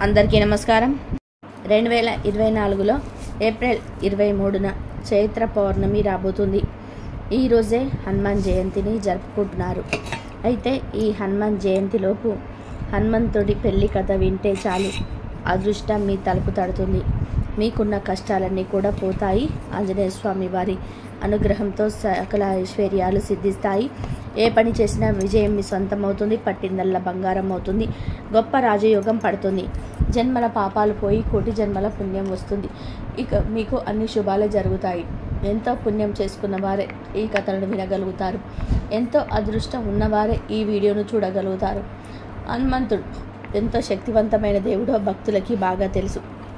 అందరికీ నమస్కారం రెండు వేల ఇరవై నాలుగులో ఏప్రిల్ ఇరవై మూడున చైత్ర పౌర్ణమి రాబోతుంది ఈరోజే హనుమాన్ జయంతిని జరుపుకుంటున్నారు అయితే ఈ హనుమాన్ జయంతిలోపు హనుమంతుడి పెళ్లి కథ వింటే చాలు అదృష్టం మీ తలుపు తడుతుంది మీకున్న కష్టాలన్నీ కూడా పోతాయి ఆంజనేయ స్వామి వారి అనుగ్రహంతో సకల ఐశ్వర్యాలు సిద్ధిస్తాయి ఏ పని చేసినా విజయం మీ సొంతమవుతుంది పట్టిందల్లా బంగారం అవుతుంది గొప్ప రాజయోగం పడుతుంది జన్మల పాపాలు పోయి కోటి జన్మల పుణ్యం వస్తుంది ఇక మీకు అన్ని శుభాలే జరుగుతాయి ఎంతో పుణ్యం చేసుకున్న వారే ఈ కథలను వినగలుగుతారు ఎంతో అదృష్టం ఉన్నవారే ఈ వీడియోను చూడగలుగుతారు హనుమంతుడు ఎంతో శక్తివంతమైన దేవుడో భక్తులకి బాగా తెలుసు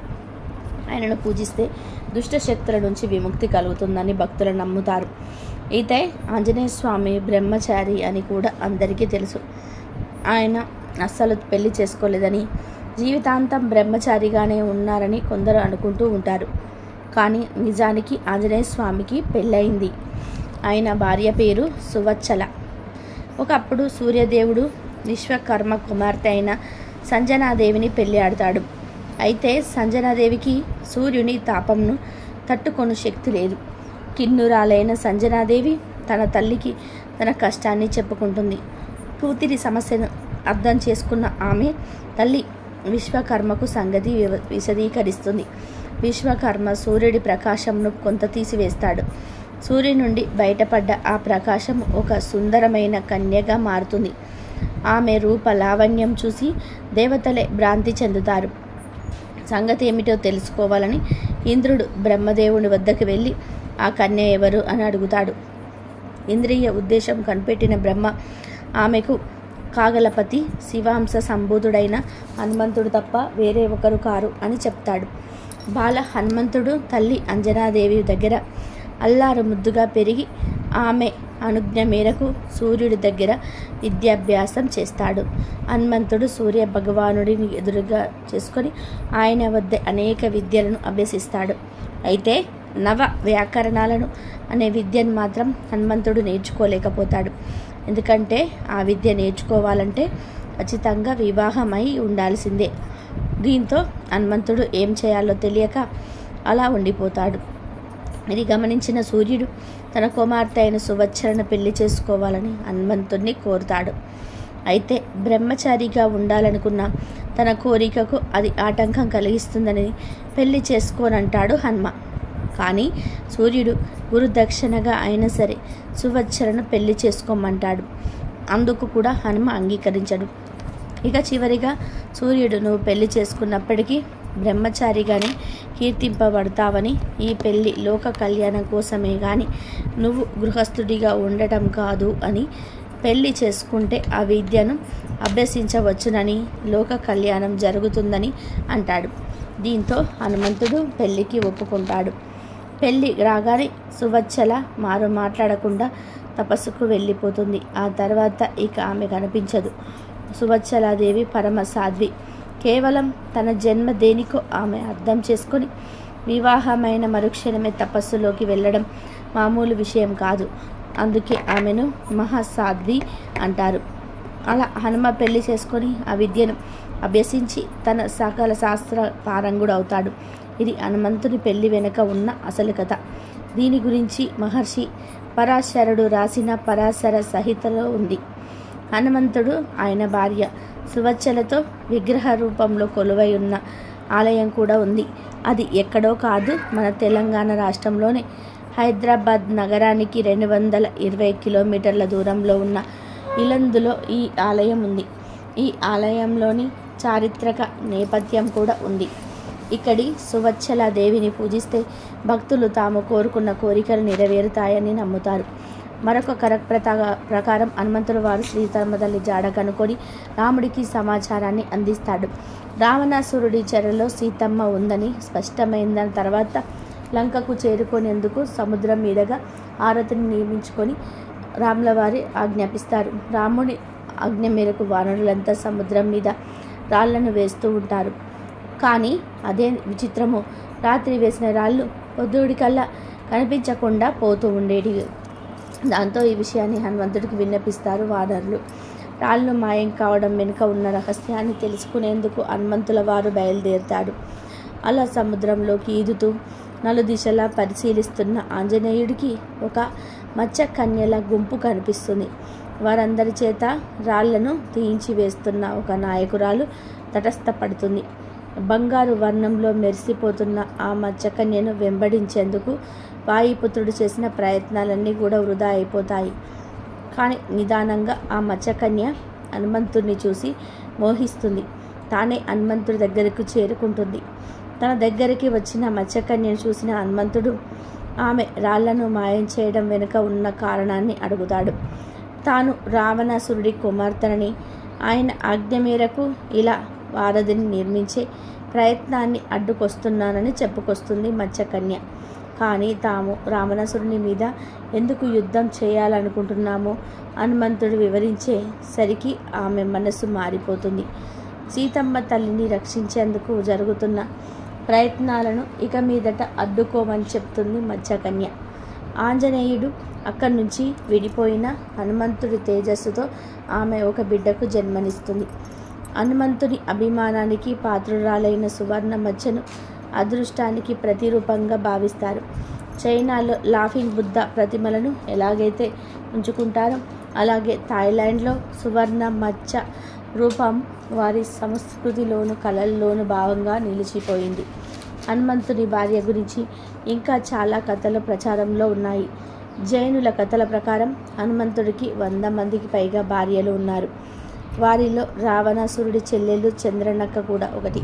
ఆయనను పూజిస్తే దుష్ట శక్తుల నుంచి విముక్తి కలుగుతుందని భక్తులు నమ్ముతారు అయితే ఆంజనేయ స్వామి బ్రహ్మచారి అని కూడా అందరికీ తెలుసు ఆయన అస్సలు పెళ్లి చేసుకోలేదని జీవితాంతం బ్రహ్మచారిగానే ఉన్నారని కొందరు అనుకుంటూ ఉంటారు కానీ నిజానికి ఆంజనేయ స్వామికి పెళ్ళయింది ఆయన భార్య పేరు సువచ్చల ఒకప్పుడు సూర్యదేవుడు విశ్వకర్మ కుమార్తె అయిన సంజనాదేవిని పెళ్లి ఆడతాడు అయితే సంజనాదేవికి సూర్యుని తాపంను తట్టుకొను శక్తి లేదు కిన్నురాలైన సంజనాదేవి తన తల్లికి తన కష్టాన్ని చెప్పుకుంటుంది కూతురి సమస్యను అర్థం చేసుకున్న ఆమె తల్లి విశ్వకర్మకు సంగతి వివ విశదీకరిస్తుంది విశ్వకర్మ సూర్యుడి ప్రకాశంను కొంత తీసివేస్తాడు సూర్యుని నుండి బయటపడ్డ ఆ ప్రకాశం ఒక సుందరమైన కన్యగా మారుతుంది ఆమె రూప లావణ్యం చూసి దేవతలే భ్రాంతి చెందుతారు సంగతి ఏమిటో తెలుసుకోవాలని ఇంద్రుడు బ్రహ్మదేవుని వద్దకు వెళ్ళి ఆ కన్య ఎవరు అని అడుగుతాడు ఇంద్రియ ఉద్దేశం కనిపెట్టిన బ్రహ్మ ఆమెకు కాగలపతి శివాంశ సంబూతుడైన హనుమంతుడు తప్ప వేరే ఒకరు కారు అని చెప్తాడు బాల హనుమంతుడు తల్లి అంజనాదేవి దగ్గర అల్లారు ముద్దుగా పెరిగి ఆమె అనుజ్ఞ మేరకు సూర్యుడి దగ్గర విద్యాభ్యాసం చేస్తాడు హనుమంతుడు సూర్య భగవానుడిని ఎదురుగా చేసుకొని ఆయన వద్ద అనేక విద్యలను అభ్యసిస్తాడు అయితే నవ వ్యాకరణాలను అనే విద్యను మాత్రం హనుమంతుడు నేర్చుకోలేకపోతాడు ఎందుకంటే ఆ విద్య నేర్చుకోవాలంటే ఖచ్చితంగా వివాహమై ఉండాల్సిందే దీంతో హనుమంతుడు ఏం చేయాలో తెలియక అలా ఉండిపోతాడు ఇది గమనించిన సూర్యుడు తన కుమార్తె అయిన సువచ్చరను పెళ్లి చేసుకోవాలని హనుమంతుడిని కోరుతాడు అయితే బ్రహ్మచారిగా ఉండాలనుకున్న తన కోరికకు అది ఆటంకం కలిగిస్తుందని పెళ్లి చేసుకోనంటాడు హనుమ కానీ సూర్యుడు గురుదక్షిణగా అయినా సరే సువచ్చరను పెళ్లి చేసుకోమంటాడు అందుకు కూడా హనుమ అంగీకరించడు ఇక చివరిగా సూర్యుడు నువ్వు పెళ్లి చేసుకున్నప్పటికీ బ్రహ్మచారిగానే కీర్తింపబడతావని ఈ పెళ్లి లోక కళ్యాణం కోసమే కానీ నువ్వు గృహస్థుడిగా ఉండటం కాదు అని పెళ్లి చేసుకుంటే ఆ విద్యను అభ్యసించవచ్చునని లోక కళ్యాణం జరుగుతుందని అంటాడు దీంతో హనుమంతుడు పెళ్లికి ఒప్పుకుంటాడు పెళ్ళి రాగానే సువచ్చల మారు మాట్లాడకుండా తపస్సుకు వెళ్ళిపోతుంది ఆ తర్వాత ఇక ఆమె కనిపించదు సువచ్చలాదేవి పరమ సాధ్వి కేవలం తన జన్మ దేనికో ఆమె అర్థం చేసుకొని వివాహమైన మరుక్షణమే తపస్సులోకి వెళ్ళడం మామూలు విషయం కాదు అందుకే ఆమెను మహాసాధ్వి అంటారు అలా హనుమ పెళ్లి చేసుకొని ఆ విద్యను అభ్యసించి తన సకల శాస్త్ర పారంగుడు అవుతాడు ఇది హనుమంతుని పెళ్లి వెనుక ఉన్న అసలు కథ దీని గురించి మహర్షి పరాశరుడు రాసిన పరాశర సహితలో ఉంది హనుమంతుడు ఆయన భార్య సువచ్చలతో విగ్రహ రూపంలో కొలువై ఉన్న ఆలయం కూడా ఉంది అది ఎక్కడో కాదు మన తెలంగాణ రాష్ట్రంలోనే హైదరాబాద్ నగరానికి రెండు వందల ఇరవై కిలోమీటర్ల దూరంలో ఉన్న ఇలందులో ఈ ఆలయం ఉంది ఈ ఆలయంలోని చారిత్రక నేపథ్యం కూడా ఉంది ఇక్కడి సువచ్చల దేవిని పూజిస్తే భక్తులు తాము కోరుకున్న కోరికలు నెరవేరుతాయని నమ్ముతారు మరొక కరక్ ప్రకారం హనుమంతుడు వారు శ్రీధర్మతల్లి జాడ కనుకొని రాముడికి సమాచారాన్ని అందిస్తాడు రావణాసురుడి చెరలో సీతమ్మ ఉందని స్పష్టమైన తర్వాత లంకకు చేరుకునేందుకు సముద్రం మీదుగా ఆరతిని నియమించుకొని రాముల వారి ఆజ్ఞాపిస్తారు రాముడి ఆజ్ఞ మేరకు వానరులంతా సముద్రం మీద రాళ్లను వేస్తూ ఉంటారు కానీ అదే విచిత్రము రాత్రి వేసిన రాళ్ళు పొద్దుడికల్లా కనిపించకుండా పోతూ ఉండేటివి దాంతో ఈ విషయాన్ని హనుమంతుడికి విన్నపిస్తారు వానరులు రాళ్ళు మాయం కావడం వెనుక ఉన్న రహస్యాన్ని తెలుసుకునేందుకు హనుమంతుల వారు బయలుదేరుతాడు అలా సముద్రంలోకి ఈదుతూ నలుదిశలా పరిశీలిస్తున్న ఆంజనేయుడికి ఒక మత్స్య కన్యల గుంపు కనిపిస్తుంది వారందరి చేత రాళ్లను తీయించి వేస్తున్న ఒక నాయకురాలు తటస్థపడుతుంది బంగారు వర్ణంలో మెరిసిపోతున్న ఆ మత్స్యకన్యను వెంబడించేందుకు వాయుపుత్రుడు చేసిన ప్రయత్నాలన్నీ కూడా వృధా అయిపోతాయి కానీ నిదానంగా ఆ మత్స్యకన్య హనుమంతుడిని చూసి మోహిస్తుంది తానే హనుమంతుడి దగ్గరకు చేరుకుంటుంది తన దగ్గరికి వచ్చిన మత్స్యకన్యను చూసిన హనుమంతుడు ఆమె రాళ్లను మాయం చేయడం వెనుక ఉన్న కారణాన్ని అడుగుతాడు తాను రావణాసురుడి కుమార్తెనని ఆయన ఆజ్ఞ మేరకు ఇలా వారధిని నిర్మించే ప్రయత్నాన్ని అడ్డుకొస్తున్నానని చెప్పుకొస్తుంది మత్స్యకన్య కానీ తాము రావణాసురుని మీద ఎందుకు యుద్ధం చేయాలనుకుంటున్నామో హనుమంతుడు వివరించేసరికి ఆమె మనసు మారిపోతుంది సీతమ్మ తల్లిని రక్షించేందుకు జరుగుతున్న ప్రయత్నాలను ఇక మీదట అడ్డుకోమని చెప్తుంది మత్స్యకన్య ఆంజనేయుడు అక్కడి నుంచి విడిపోయిన హనుమంతుడి తేజస్సుతో ఆమె ఒక బిడ్డకు జన్మనిస్తుంది హనుమంతుడి అభిమానానికి పాత్రురాలైన సువర్ణ మధ్యను అదృష్టానికి ప్రతిరూపంగా భావిస్తారు చైనాలో లాఫింగ్ బుద్ధ ప్రతిమలను ఎలాగైతే ఉంచుకుంటారో అలాగే థాయిలాండ్లో సువర్ణ మచ్చ రూపం వారి సంస్కృతిలోను కళల్లోను భావంగా నిలిచిపోయింది హనుమంతుని భార్య గురించి ఇంకా చాలా కథలు ప్రచారంలో ఉన్నాయి జైనుల కథల ప్రకారం హనుమంతుడికి వంద మందికి పైగా భార్యలు ఉన్నారు వారిలో రావణాసురుడి చెల్లెలు చంద్రనక్క కూడా ఒకటి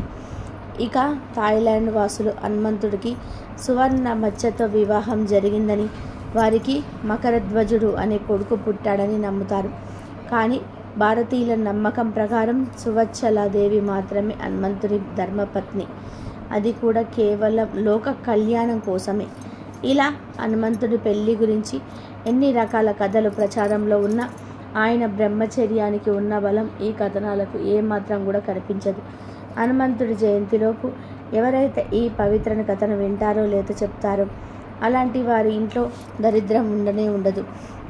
ఇక థాయిలాండ్ వాసులు హనుమంతుడికి సువర్ణ మచ్చతో వివాహం జరిగిందని వారికి మకరధ్వజుడు అనే కొడుకు పుట్టాడని నమ్ముతారు కానీ భారతీయుల నమ్మకం ప్రకారం సువచ్చలాదేవి మాత్రమే హనుమంతుని ధర్మపత్ని అది కూడా కేవలం లోక కళ్యాణం కోసమే ఇలా హనుమంతుడి పెళ్లి గురించి ఎన్ని రకాల కథలు ప్రచారంలో ఉన్నా ఆయన బ్రహ్మచర్యానికి ఉన్న బలం ఈ కథనాలకు ఏమాత్రం కూడా కనిపించదు హనుమంతుడి జయంతిలోపు ఎవరైతే ఈ పవిత్రని కథను వింటారో లేదో చెప్తారో అలాంటి వారి ఇంట్లో దరిద్రం ఉండనే ఉండదు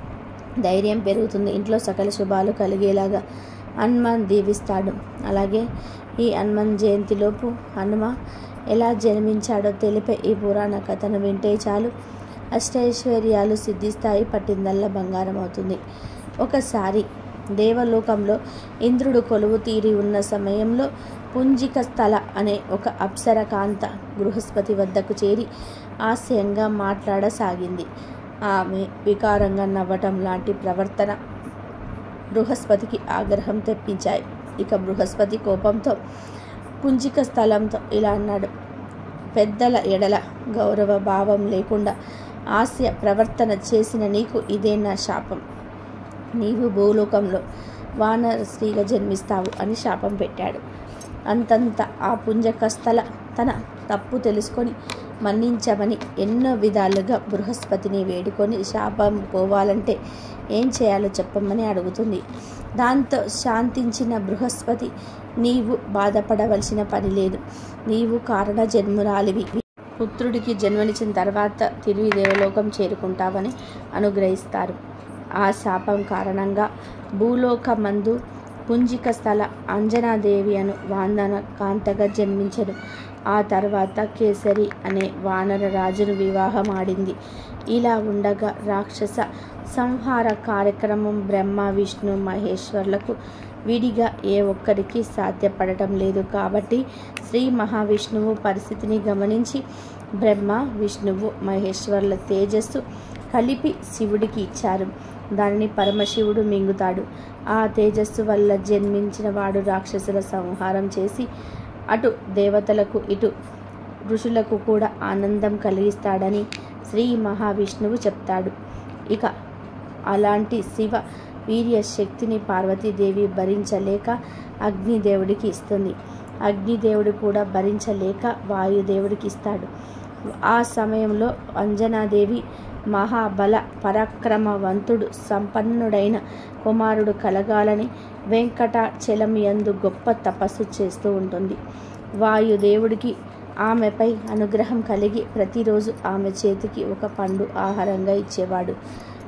ధైర్యం పెరుగుతుంది ఇంట్లో సకల శుభాలు కలిగేలాగా హనుమాన్ దీవిస్తాడు అలాగే ఈ హనుమాన్ జయంతిలోపు హనుమ ఎలా జన్మించాడో తెలిపే ఈ పురాణ కథను వింటే చాలు అష్టైశ్వర్యాలు సిద్ధిస్తాయి పట్టిందల్లా బంగారం అవుతుంది ఒకసారి దేవలోకంలో ఇంద్రుడు కొలువు తీరి ఉన్న సమయంలో పుంజిక స్థల అనే ఒక అప్సర కాంత బృహస్పతి వద్దకు చేరి హాస్యంగా మాట్లాడసాగింది ఆమె వికారంగా నవ్వటం లాంటి ప్రవర్తన బృహస్పతికి ఆగ్రహం తెప్పించాయి ఇక బృహస్పతి కోపంతో పుంజిక స్థలంతో ఇలా అన్నాడు పెద్దల ఎడల గౌరవ భావం లేకుండా హాస్య ప్రవర్తన చేసిన నీకు ఇదే నా శాపం నీవు భూలోకంలో వానర స్త్రీగా జన్మిస్తావు అని శాపం పెట్టాడు అంతంత ఆ పుంజకస్థల తన తప్పు తెలుసుకొని మన్నించమని ఎన్నో విధాలుగా బృహస్పతిని వేడుకొని శాపం పోవాలంటే ఏం చేయాలో చెప్పమని అడుగుతుంది దాంతో శాంతించిన బృహస్పతి నీవు బాధపడవలసిన పని లేదు నీవు కారణ జన్మురాలివి పుత్రుడికి జన్మనిచ్చిన తర్వాత తిరిగి దేవలోకం చేరుకుంటావని అనుగ్రహిస్తారు ఆ శాపం కారణంగా భూలోకమందు పుంజిక స్థల అంజనాదేవి అను వాందన కాంతగా జన్మించను ఆ తర్వాత కేసరి అనే వానర రాజును వివాహం ఆడింది ఇలా ఉండగా రాక్షస సంహార కార్యక్రమం బ్రహ్మ విష్ణు మహేశ్వర్లకు విడిగా ఏ ఒక్కరికి సాధ్యపడటం లేదు కాబట్టి శ్రీ మహావిష్ణువు పరిస్థితిని గమనించి బ్రహ్మ విష్ణువు మహేశ్వర్ల తేజస్సు కలిపి శివుడికి ఇచ్చారు దానిని పరమశివుడు మింగుతాడు ఆ తేజస్సు వల్ల జన్మించిన వాడు రాక్షసుల సంహారం చేసి అటు దేవతలకు ఇటు ఋషులకు కూడా ఆనందం కలిగిస్తాడని శ్రీ మహావిష్ణువు చెప్తాడు ఇక అలాంటి శివ వీర్య శక్తిని పార్వతీదేవి భరించలేక అగ్నిదేవుడికి ఇస్తుంది అగ్నిదేవుడు కూడా భరించలేక వాయుదేవుడికి ఇస్తాడు ఆ సమయంలో అంజనాదేవి మహాబల పరాక్రమవంతుడు సంపన్నుడైన కుమారుడు కలగాలని వెంకటాచలం యందు గొప్ప తపస్సు చేస్తూ ఉంటుంది వాయుదేవుడికి ఆమెపై అనుగ్రహం కలిగి ప్రతిరోజు ఆమె చేతికి ఒక పండు ఆహారంగా ఇచ్చేవాడు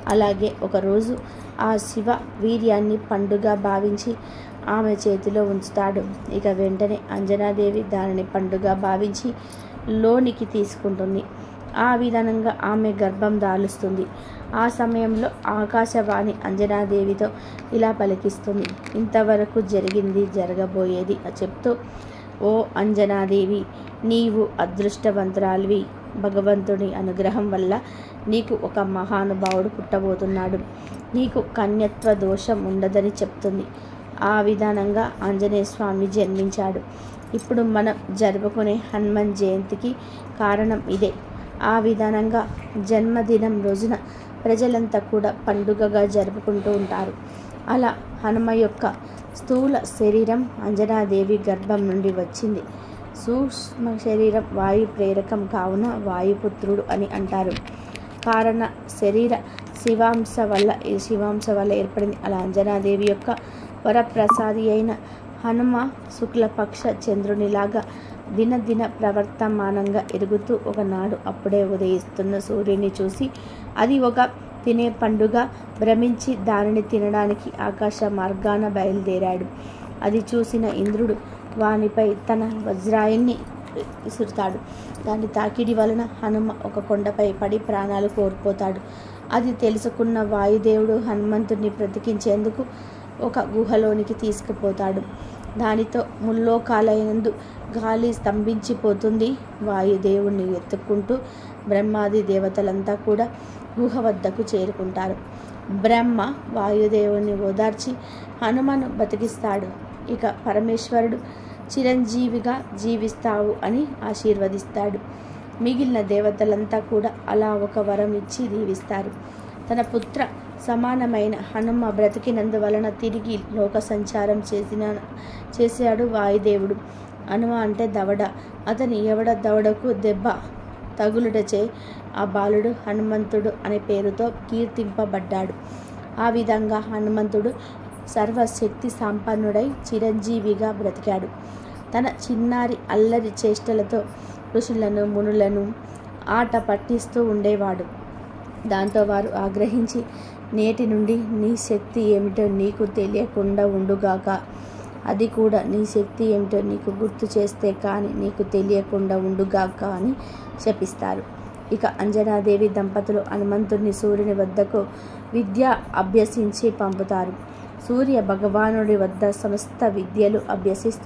అలాగే ఒకరోజు ఆ శివ వీర్యాన్ని పండుగ భావించి ఆమె చేతిలో ఉంచుతాడు ఇక వెంటనే అంజనాదేవి దానిని పండుగ భావించి లోనికి తీసుకుంటుంది ఆ విధానంగా ఆమె గర్భం దాలుస్తుంది ఆ సమయంలో ఆకాశవాణి అంజనాదేవితో ఇలా పలికిస్తుంది ఇంతవరకు జరిగింది జరగబోయేది చెప్తూ ఓ అంజనాదేవి నీవు అదృష్టవంతురాలివి భగవంతుని అనుగ్రహం వల్ల నీకు ఒక మహానుభావుడు పుట్టబోతున్నాడు నీకు కన్యత్వ దోషం ఉండదని చెప్తుంది ఆ విధానంగా ఆంజనేయ స్వామి జన్మించాడు ఇప్పుడు మనం జరుపుకునే హనుమాన్ జయంతికి కారణం ఇదే ఆ విధానంగా జన్మదినం రోజున ప్రజలంతా కూడా పండుగగా జరుపుకుంటూ ఉంటారు అలా హనుమ యొక్క స్థూల శరీరం అంజనాదేవి గర్భం నుండి వచ్చింది సూక్ష్మ శరీరం వాయు ప్రేరకం కావున వాయుపుత్రుడు అని అంటారు కారణ శరీర శివాంశ వల్ల ఈ శివాంశ వల్ల ఏర్పడింది అలా అంజనాదేవి యొక్క వరప్రసాది అయిన హనుమ శుక్లపక్ష చంద్రునిలాగా దినదిన ప్రవర్తమానంగా ఎరుగుతూ ఒకనాడు అప్పుడే ఉదయిస్తున్న సూర్యుని చూసి అది ఒక తినే పండుగ భ్రమించి దానిని తినడానికి ఆకాశ మార్గాన బయలుదేరాడు అది చూసిన ఇంద్రుడు వానిపై తన వజ్రాయుణ్ణి విసురుతాడు దాని తాకిడి వలన హనుమ ఒక కొండపై పడి ప్రాణాలు కోల్పోతాడు అది తెలుసుకున్న వాయుదేవుడు హనుమంతుడిని బ్రతికించేందుకు ఒక గుహలోనికి తీసుకుపోతాడు దానితో ముల్లోకాలయందు గాలి స్తంభించిపోతుంది వాయుదేవుణ్ణి ఎత్తుక్కుంటూ బ్రహ్మాది దేవతలంతా కూడా గుహ వద్దకు చేరుకుంటారు బ్రహ్మ వాయుదేవుని ఓదార్చి హనుమను బతికిస్తాడు ఇక పరమేశ్వరుడు చిరంజీవిగా జీవిస్తావు అని ఆశీర్వదిస్తాడు మిగిలిన దేవతలంతా కూడా అలా ఒక వరం ఇచ్చి దీవిస్తారు తన పుత్ర సమానమైన హనుమ బ్రతికినందువలన తిరిగి లోక సంచారం చేసిన చేశాడు వాయుదేవుడు హనుమ అంటే దవడ అతని ఎవడ దవడకు దెబ్బ తగులుటచే ఆ బాలుడు హనుమంతుడు అనే పేరుతో కీర్తింపబడ్డాడు ఆ విధంగా హనుమంతుడు సర్వశక్తి సంపన్నుడై చిరంజీవిగా బ్రతికాడు తన చిన్నారి అల్లరి చేష్టలతో ఋషులను మునులను ఆట పట్టిస్తూ ఉండేవాడు దాంతో వారు ఆగ్రహించి నేటి నుండి నీ శక్తి ఏమిటో నీకు తెలియకుండా ఉండుగాక అది కూడా నీ శక్తి ఏమిటో నీకు గుర్తు చేస్తే కానీ నీకు తెలియకుండా ఉండుగాక అని శపిస్తారు ఇక అంజనాదేవి దంపతులు హనుమంతుడిని సూర్యుని వద్దకు విద్య అభ్యసించి పంపుతారు సూర్య భగవానుడి వద్ద సమస్త విద్యలు అభ్యసిస్తూ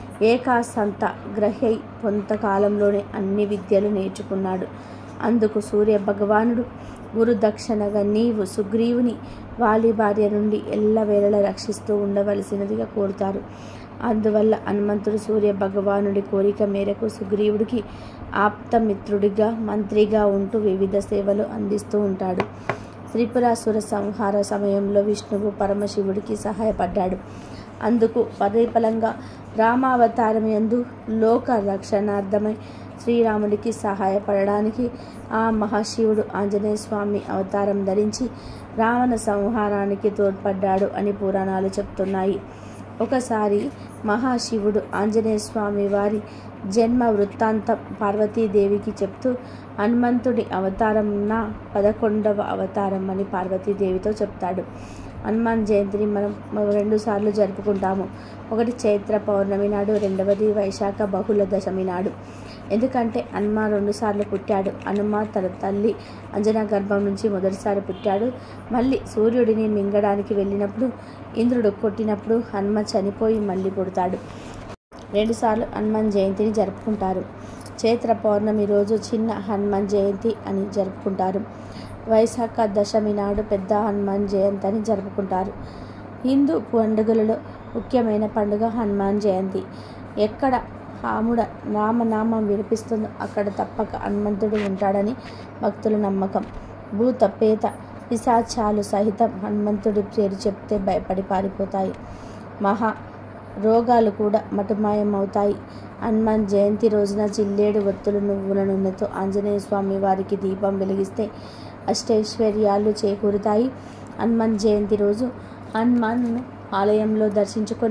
ఏకాసంత గ్రహై కొంతకాలంలోనే అన్ని విద్యలు నేర్చుకున్నాడు అందుకు సూర్య భగవానుడు గురు దక్షిణగా నీవు సుగ్రీవుని వాలి భార్య నుండి ఎల్లవేళలా రక్షిస్తూ ఉండవలసినదిగా కోరుతారు అందువల్ల హనుమంతుడు సూర్య భగవానుడి కోరిక మేరకు సుగ్రీవుడికి ఆప్తమిత్రుడిగా మంత్రిగా ఉంటూ వివిధ సేవలు అందిస్తూ ఉంటాడు త్రిపురాసుర సంహార సమయంలో విష్ణువు పరమశివుడికి సహాయపడ్డాడు అందుకు పరిఫలంగా రామావతారం యందు లోక రక్షణార్థమై శ్రీరాముడికి సహాయపడడానికి ఆ మహాశివుడు ఆంజనేయ స్వామి అవతారం ధరించి రావణ సంహారానికి తోడ్పడ్డాడు అని పురాణాలు చెప్తున్నాయి ఒకసారి మహాశివుడు ఆంజనేయ స్వామి వారి జన్మ వృత్తాంతం పార్వతీదేవికి చెప్తూ హనుమంతుడి అవతారం నా పదకొండవ అవతారం అని పార్వతీదేవితో చెప్తాడు హనుమాన్ జయంతిని మనం రెండు సార్లు జరుపుకుంటాము ఒకటి చైత్ర పౌర్ణమి నాడు రెండవది వైశాఖ బహుళ దశమి నాడు ఎందుకంటే హనుమ రెండుసార్లు పుట్టాడు హనుమ తన తల్లి అంజనా గర్భం నుంచి మొదటిసారి పుట్టాడు మళ్ళీ సూర్యుడిని మింగడానికి వెళ్ళినప్పుడు ఇంద్రుడు కొట్టినప్పుడు హనుమ చనిపోయి మళ్ళీ పుడతాడు రెండుసార్లు హనుమాన్ జయంతిని జరుపుకుంటారు చైత్ర పౌర్ణమి రోజు చిన్న హనుమాన్ జయంతి అని జరుపుకుంటారు వైశాఖ దశమి నాడు పెద్ద హనుమాన్ జయంతి అని జరుపుకుంటారు హిందూ పండుగలలో ముఖ్యమైన పండుగ హనుమాన్ జయంతి ఎక్కడ రాముడ రామనామం వినిపిస్తుందో అక్కడ తప్పక హనుమంతుడు ఉంటాడని భక్తుల నమ్మకం భూత పేత పిశాచాలు సహితం హనుమంతుడి పేరు చెప్తే భయపడి పారిపోతాయి మహా రోగాలు కూడా మటుమాయమవుతాయి హనుమాన్ జయంతి రోజున జిల్లేడు ఒత్తులు నువ్వుల నూనెతో ఆంజనేయ స్వామి వారికి దీపం వెలిగిస్తే అష్టైశ్వర్యాలు చేకూరుతాయి హనుమాన్ జయంతి రోజు హనుమాన్ను ఆలయంలో దర్శించుకొని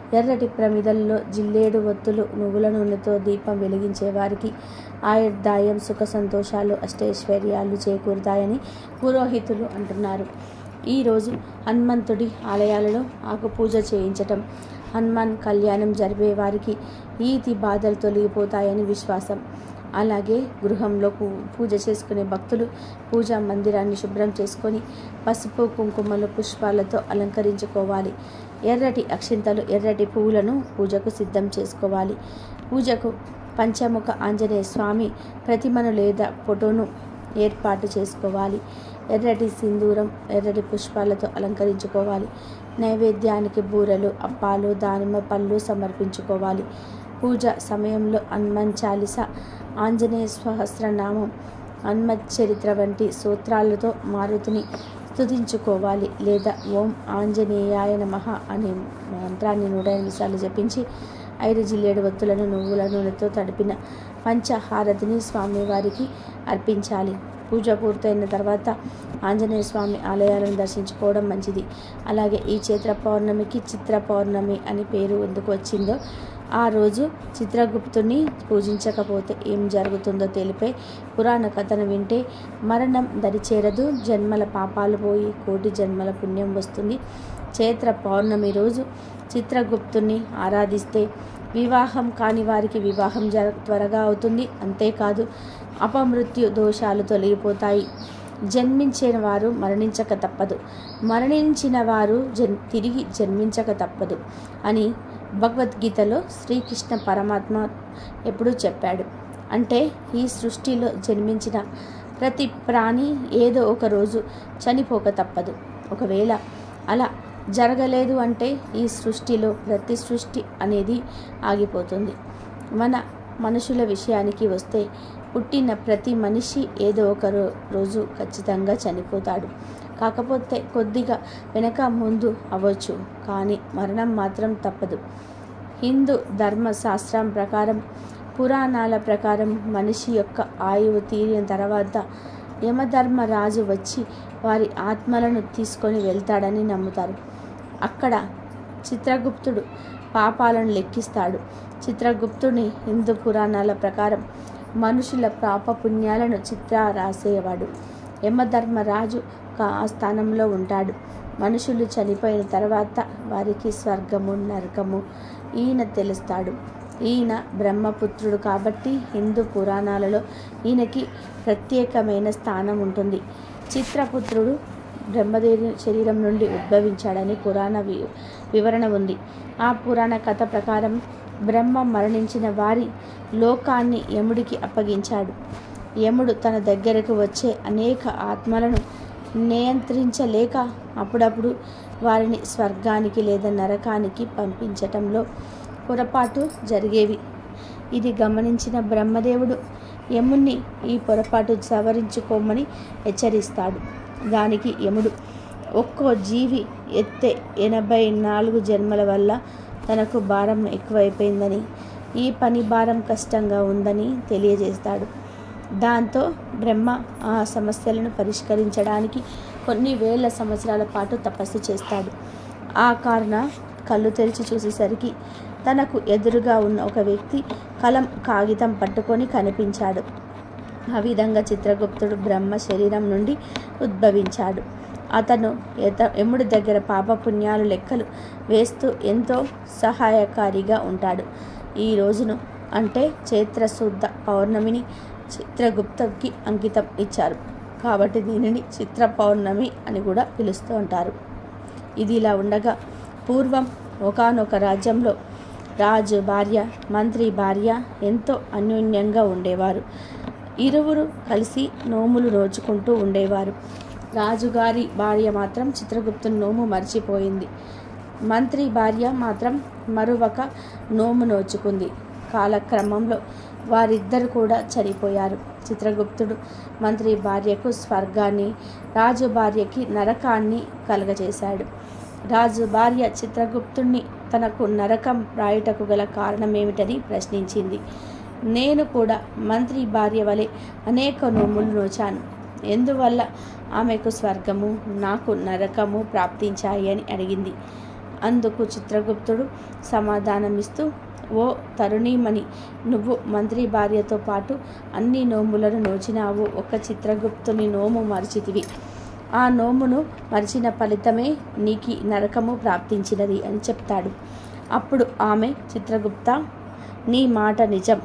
ఎర్రటి ప్రమిదల్లో జిల్లేడు ఒత్తులు నువ్వుల నూనెతో దీపం వెలిగించే వారికి ఆయుర్దాయం సుఖ సంతోషాలు అష్టైశ్వర్యాలు చేకూరుతాయని పురోహితులు అంటున్నారు ఈరోజు హనుమంతుడి ఆలయాలలో ఆకు పూజ చేయించటం హనుమాన్ కళ్యాణం జరిపే వారికి ఈతి బాధలు తొలగిపోతాయని విశ్వాసం అలాగే గృహంలో పూ- పూజ చేసుకునే భక్తులు పూజా మందిరాన్ని శుభ్రం చేసుకొని పసుపు కుంకుమలు పుష్పాలతో అలంకరించుకోవాలి ఎర్రటి అక్షింతలు ఎర్రటి పువ్వులను పూజకు సిద్ధం చేసుకోవాలి పూజకు పంచముఖ ఆంజనేయ స్వామి ప్రతిమను లేదా ఫోటోను ఏర్పాటు చేసుకోవాలి ఎర్రటి సింధూరం ఎర్రటి పుష్పాలతో అలంకరించుకోవాలి నైవేద్యానికి బూరెలు అప్పాలు దానిమ్మ పళ్ళు సమర్పించుకోవాలి పూజ సమయంలో హనుమాన్ చాలీస ఆంజనేయ సహస్రనామం హనుమత్ చరిత్ర వంటి సూత్రాలతో మారుతిని స్తుతించుకోవాలి లేదా ఓం ఆంజనేయాయ నమః అనే మంత్రాన్ని నూట ఎనిమిది సార్లు జపించి ఐదు జిల్లేడు ఒత్తులను నువ్వుల నూనెతో తడిపిన పంచహారతిని స్వామివారికి అర్పించాలి పూజ పూర్తయిన తర్వాత ఆంజనేయ స్వామి ఆలయాలను దర్శించుకోవడం మంచిది అలాగే ఈ చైత్ర పౌర్ణమికి చిత్ర పౌర్ణమి అని పేరు ఎందుకు వచ్చిందో ఆ రోజు చిత్రగుప్తుని పూజించకపోతే ఏం జరుగుతుందో తెలిపే పురాణ కథను వింటే మరణం దరిచేరదు జన్మల పాపాలు పోయి కోటి జన్మల పుణ్యం వస్తుంది చైత్ర పౌర్ణమి రోజు చిత్రగుప్తుని ఆరాధిస్తే వివాహం కాని వారికి వివాహం జర త్వరగా అవుతుంది అంతేకాదు అపమృత్యు దోషాలు తొలగిపోతాయి జన్మించిన వారు మరణించక తప్పదు మరణించిన వారు జన్ తిరిగి జన్మించక తప్పదు అని భగవద్గీతలో శ్రీకృష్ణ పరమాత్మ ఎప్పుడూ చెప్పాడు అంటే ఈ సృష్టిలో జన్మించిన ప్రతి ప్రాణి ఏదో ఒక రోజు చనిపోక తప్పదు ఒకవేళ అలా జరగలేదు అంటే ఈ సృష్టిలో ప్రతి సృష్టి అనేది ఆగిపోతుంది మన మనుషుల విషయానికి వస్తే పుట్టిన ప్రతి మనిషి ఏదో ఒక రో రోజు ఖచ్చితంగా చనిపోతాడు కాకపోతే కొద్దిగా వెనక ముందు అవ్వచ్చు కానీ మరణం మాత్రం తప్పదు హిందూ ధర్మశాస్త్రం ప్రకారం పురాణాల ప్రకారం మనిషి యొక్క ఆయువు తీరిన తర్వాత యమధర్మరాజు వచ్చి వారి ఆత్మలను తీసుకొని వెళ్తాడని నమ్ముతారు అక్కడ చిత్రగుప్తుడు పాపాలను లెక్కిస్తాడు చిత్రగుప్తుని హిందూ పురాణాల ప్రకారం మనుషుల పాపపుణ్యాలను చిత్ర రాసేవాడు యమధర్మరాజు ఒక ఆ స్థానంలో ఉంటాడు మనుషులు చనిపోయిన తర్వాత వారికి స్వర్గము నరకము ఈయన తెలుస్తాడు ఈయన బ్రహ్మపుత్రుడు కాబట్టి హిందూ పురాణాలలో ఈయనకి ప్రత్యేకమైన స్థానం ఉంటుంది చిత్రపుత్రుడు బ్రహ్మదేవి శరీరం నుండి ఉద్భవించాడని పురాణ వి వివరణ ఉంది ఆ పురాణ కథ ప్రకారం బ్రహ్మ మరణించిన వారి లోకాన్ని యముడికి అప్పగించాడు యముడు తన దగ్గరకు వచ్చే అనేక ఆత్మలను నియంత్రించలేక అప్పుడప్పుడు వారిని స్వర్గానికి లేదా నరకానికి పంపించటంలో పొరపాటు జరిగేవి ఇది గమనించిన బ్రహ్మదేవుడు యముణ్ణి ఈ పొరపాటు సవరించుకోమని హెచ్చరిస్తాడు దానికి యముడు ఒక్కో జీవి ఎత్తే ఎనభై నాలుగు జన్మల వల్ల తనకు భారం ఎక్కువైపోయిందని ఈ పని భారం కష్టంగా ఉందని తెలియజేస్తాడు దాంతో బ్రహ్మ ఆ సమస్యలను పరిష్కరించడానికి కొన్ని వేల సంవత్సరాల పాటు తపస్సు చేస్తాడు ఆ కారణ కళ్ళు తెరిచి చూసేసరికి తనకు ఎదురుగా ఉన్న ఒక వ్యక్తి కలం కాగితం పట్టుకొని కనిపించాడు ఆ విధంగా చిత్రగుప్తుడు బ్రహ్మ శరీరం నుండి ఉద్భవించాడు అతను ఎత యముడి దగ్గర పాపపుణ్యాలు లెక్కలు వేస్తూ ఎంతో సహాయకారిగా ఉంటాడు ఈ రోజును అంటే చైత్రశుద్ధ పౌర్ణమిని చిత్రగుప్తకి అంకితం ఇచ్చారు కాబట్టి దీనిని చిత్ర పౌర్ణమి అని కూడా పిలుస్తూ ఉంటారు ఇది ఇలా ఉండగా పూర్వం ఒకానొక రాజ్యంలో రాజు భార్య మంత్రి భార్య ఎంతో అన్యోన్యంగా ఉండేవారు ఇరువురు కలిసి నోములు నోచుకుంటూ ఉండేవారు రాజుగారి భార్య మాత్రం చిత్రగుప్తుని నోము మర్చిపోయింది మంత్రి భార్య మాత్రం మరొక నోము నోచుకుంది కాలక్రమంలో వారిద్దరు కూడా చనిపోయారు చిత్రగుప్తుడు మంత్రి భార్యకు స్వర్గాన్ని రాజు భార్యకి నరకాన్ని కలగజేశాడు రాజు భార్య చిత్రగుప్తుణ్ణి తనకు నరకం రాయుటకు గల కారణమేమిటని ప్రశ్నించింది నేను కూడా మంత్రి భార్య వలె అనేక నోములు నోచాను ఎందువల్ల ఆమెకు స్వర్గము నాకు నరకము ప్రాప్తించాయి అని అడిగింది అందుకు చిత్రగుప్తుడు సమాధానమిస్తూ ఓ తరుణీమణి నువ్వు మంత్రి భార్యతో పాటు అన్ని నోములను నోచినావు ఒక్క చిత్రగుప్తుని నోము మరిచితివి ఆ నోమును మరిచిన ఫలితమే నీకి నరకము ప్రాప్తించినది అని చెప్తాడు అప్పుడు ఆమె చిత్రగుప్త నీ మాట నిజం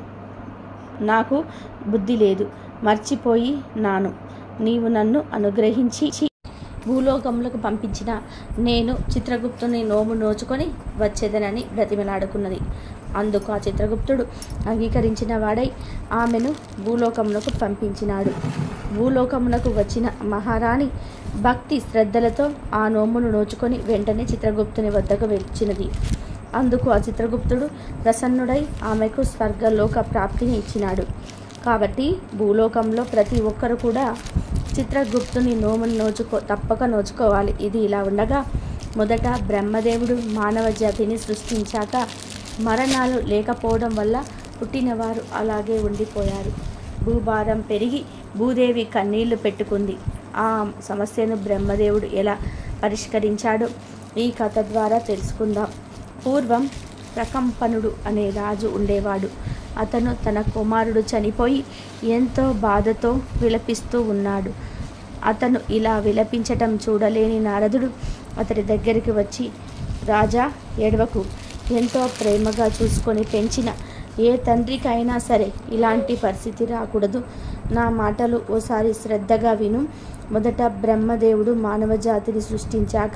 నాకు బుద్ధి లేదు మర్చిపోయి నాను నీవు నన్ను అనుగ్రహించి భూలోకములకు పంపించిన నేను చిత్రగుప్తుని నోము నోచుకొని వచ్చేదనని బ్రతిమలాడుకున్నది అందుకు ఆ చిత్రగుప్తుడు అంగీకరించిన వాడై ఆమెను భూలోకమునకు పంపించినాడు భూలోకమునకు వచ్చిన మహారాణి భక్తి శ్రద్ధలతో ఆ నోమును నోచుకొని వెంటనే చిత్రగుప్తుని వద్దకు వచ్చినది అందుకు ఆ చిత్రగుప్తుడు ప్రసన్నుడై ఆమెకు స్వర్గలోక ప్రాప్తిని ఇచ్చినాడు కాబట్టి భూలోకంలో ప్రతి ఒక్కరు కూడా చిత్రగుప్తుని నోమును నోచుకో తప్పక నోచుకోవాలి ఇది ఇలా ఉండగా మొదట బ్రహ్మదేవుడు మానవ జాతిని సృష్టించాక మరణాలు లేకపోవడం వల్ల పుట్టినవారు అలాగే ఉండిపోయారు భూభారం పెరిగి భూదేవి కన్నీళ్లు పెట్టుకుంది ఆ సమస్యను బ్రహ్మదేవుడు ఎలా పరిష్కరించాడో ఈ కథ ద్వారా తెలుసుకుందాం పూర్వం ప్రకంపనుడు అనే రాజు ఉండేవాడు అతను తన కుమారుడు చనిపోయి ఎంతో బాధతో విలపిస్తూ ఉన్నాడు అతను ఇలా విలపించటం చూడలేని నారదుడు అతడి దగ్గరికి వచ్చి రాజా ఏడవకు ఎంతో ప్రేమగా చూసుకొని పెంచిన ఏ తండ్రికైనా సరే ఇలాంటి పరిస్థితి రాకూడదు నా మాటలు ఓసారి శ్రద్ధగా విను మొదట బ్రహ్మదేవుడు మానవ జాతిని సృష్టించాక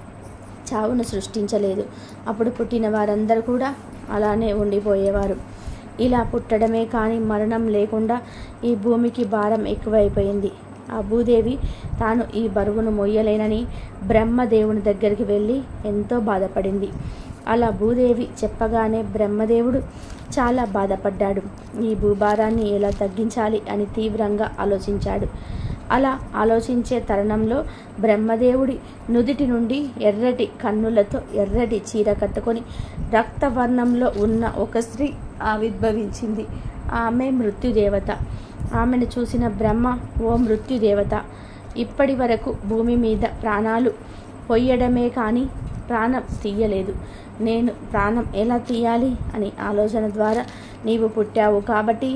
చావును సృష్టించలేదు అప్పుడు పుట్టిన వారందరూ కూడా అలానే ఉండిపోయేవారు ఇలా పుట్టడమే కానీ మరణం లేకుండా ఈ భూమికి భారం ఎక్కువైపోయింది ఆ భూదేవి తాను ఈ బరువును మొయ్యలేనని బ్రహ్మదేవుని దగ్గరికి వెళ్ళి ఎంతో బాధపడింది అలా భూదేవి చెప్పగానే బ్రహ్మదేవుడు చాలా బాధపడ్డాడు ఈ భూభారాన్ని ఎలా తగ్గించాలి అని తీవ్రంగా ఆలోచించాడు అలా ఆలోచించే తరుణంలో బ్రహ్మదేవుడి నుదిటి నుండి ఎర్రటి కన్నులతో ఎర్రటి చీర కట్టుకొని రక్తవర్ణంలో ఉన్న ఒక స్త్రీ ఆవిర్భవించింది ఆమె మృత్యుదేవత ఆమెను చూసిన బ్రహ్మ ఓ మృత్యుదేవత ఇప్పటి వరకు భూమి మీద ప్రాణాలు పొయ్యడమే కానీ ప్రాణం తీయలేదు నేను ప్రాణం ఎలా తీయాలి అని ఆలోచన ద్వారా నీవు పుట్టావు కాబట్టి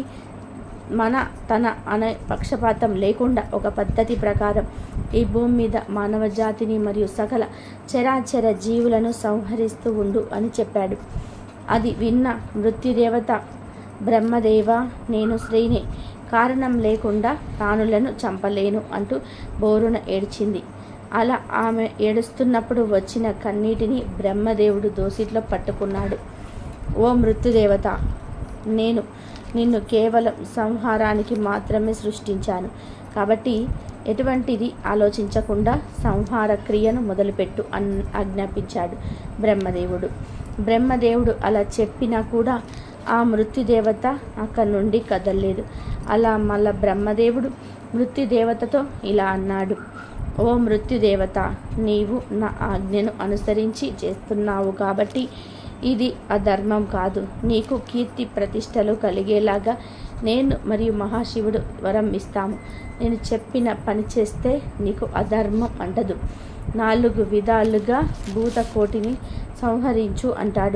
మన తన అనే పక్షపాతం లేకుండా ఒక పద్ధతి ప్రకారం ఈ భూమి మీద మానవ జాతిని మరియు సకల చరాచర జీవులను సంహరిస్తూ ఉండు అని చెప్పాడు అది విన్న మృత్యుదేవత బ్రహ్మదేవ నేను స్త్రీని కారణం లేకుండా ప్రాణులను చంపలేను అంటూ బోరున ఏడ్చింది అలా ఆమె ఏడుస్తున్నప్పుడు వచ్చిన కన్నీటిని బ్రహ్మదేవుడు దోసిట్లో పట్టుకున్నాడు ఓ మృత్యుదేవత నేను నిన్ను కేవలం సంహారానికి మాత్రమే సృష్టించాను కాబట్టి ఎటువంటిది ఆలోచించకుండా సంహార క్రియను మొదలుపెట్టు అన్ ఆజ్ఞాపించాడు బ్రహ్మదేవుడు బ్రహ్మదేవుడు అలా చెప్పినా కూడా ఆ మృత్యుదేవత అక్కడి నుండి కదలలేదు అలా మళ్ళా బ్రహ్మదేవుడు మృత్యుదేవతతో ఇలా అన్నాడు ఓ మృత్యుదేవత నీవు నా ఆజ్ఞను అనుసరించి చేస్తున్నావు కాబట్టి ఇది అధర్మం కాదు నీకు కీర్తి ప్రతిష్టలు కలిగేలాగా నేను మరియు మహాశివుడు వరం ఇస్తాము నేను చెప్పిన పని చేస్తే నీకు అధర్మం అంటదు నాలుగు విధాలుగా భూతకోటిని సంహరించు అంటాడు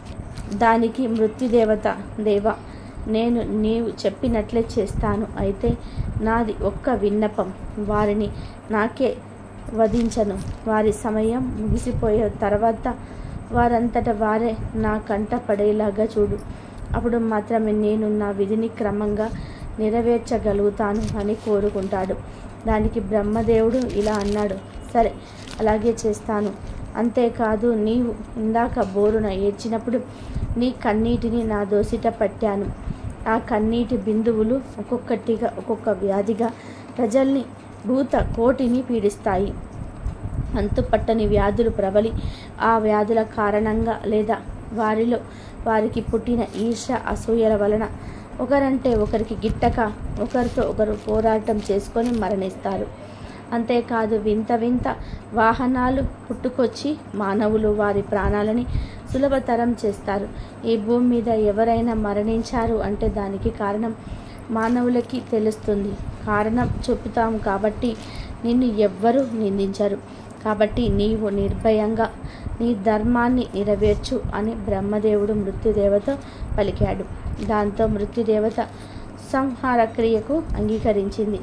దానికి మృత్యుదేవత దేవ నేను నీవు చెప్పినట్లే చేస్తాను అయితే నాది ఒక్క విన్నపం వారిని నాకే వధించను వారి సమయం ముగిసిపోయే తర్వాత వారంతట వారే నా కంట పడేలాగా చూడు అప్పుడు మాత్రమే నేను నా విధిని క్రమంగా నెరవేర్చగలుగుతాను అని కోరుకుంటాడు దానికి బ్రహ్మదేవుడు ఇలా అన్నాడు సరే అలాగే చేస్తాను అంతేకాదు నీవు ఇందాక బోరున ఏడ్చినప్పుడు నీ కన్నీటిని నా దోసిట పట్టాను ఆ కన్నీటి బిందువులు ఒక్కొక్కటిగా ఒక్కొక్క వ్యాధిగా ప్రజల్ని భూత కోటిని పీడిస్తాయి అంతుపట్టని వ్యాధులు ప్రబలి ఆ వ్యాధుల కారణంగా లేదా వారిలో వారికి పుట్టిన ఈర్ష అసూయల వలన ఒకరంటే ఒకరికి గిట్టక ఒకరితో ఒకరు పోరాటం చేసుకొని మరణిస్తారు అంతేకాదు వింత వింత వాహనాలు పుట్టుకొచ్చి మానవులు వారి ప్రాణాలని సులభతరం చేస్తారు ఈ భూమి మీద ఎవరైనా మరణించారు అంటే దానికి కారణం మానవులకి తెలుస్తుంది కారణం చెబుతాం కాబట్టి నిన్ను ఎవ్వరూ నిందించరు కాబట్టి నీవు నిర్భయంగా నీ ధర్మాన్ని నెరవేర్చు అని బ్రహ్మదేవుడు మృత్యుదేవతో పలికాడు దాంతో మృత్యుదేవత సంహార క్రియకు అంగీకరించింది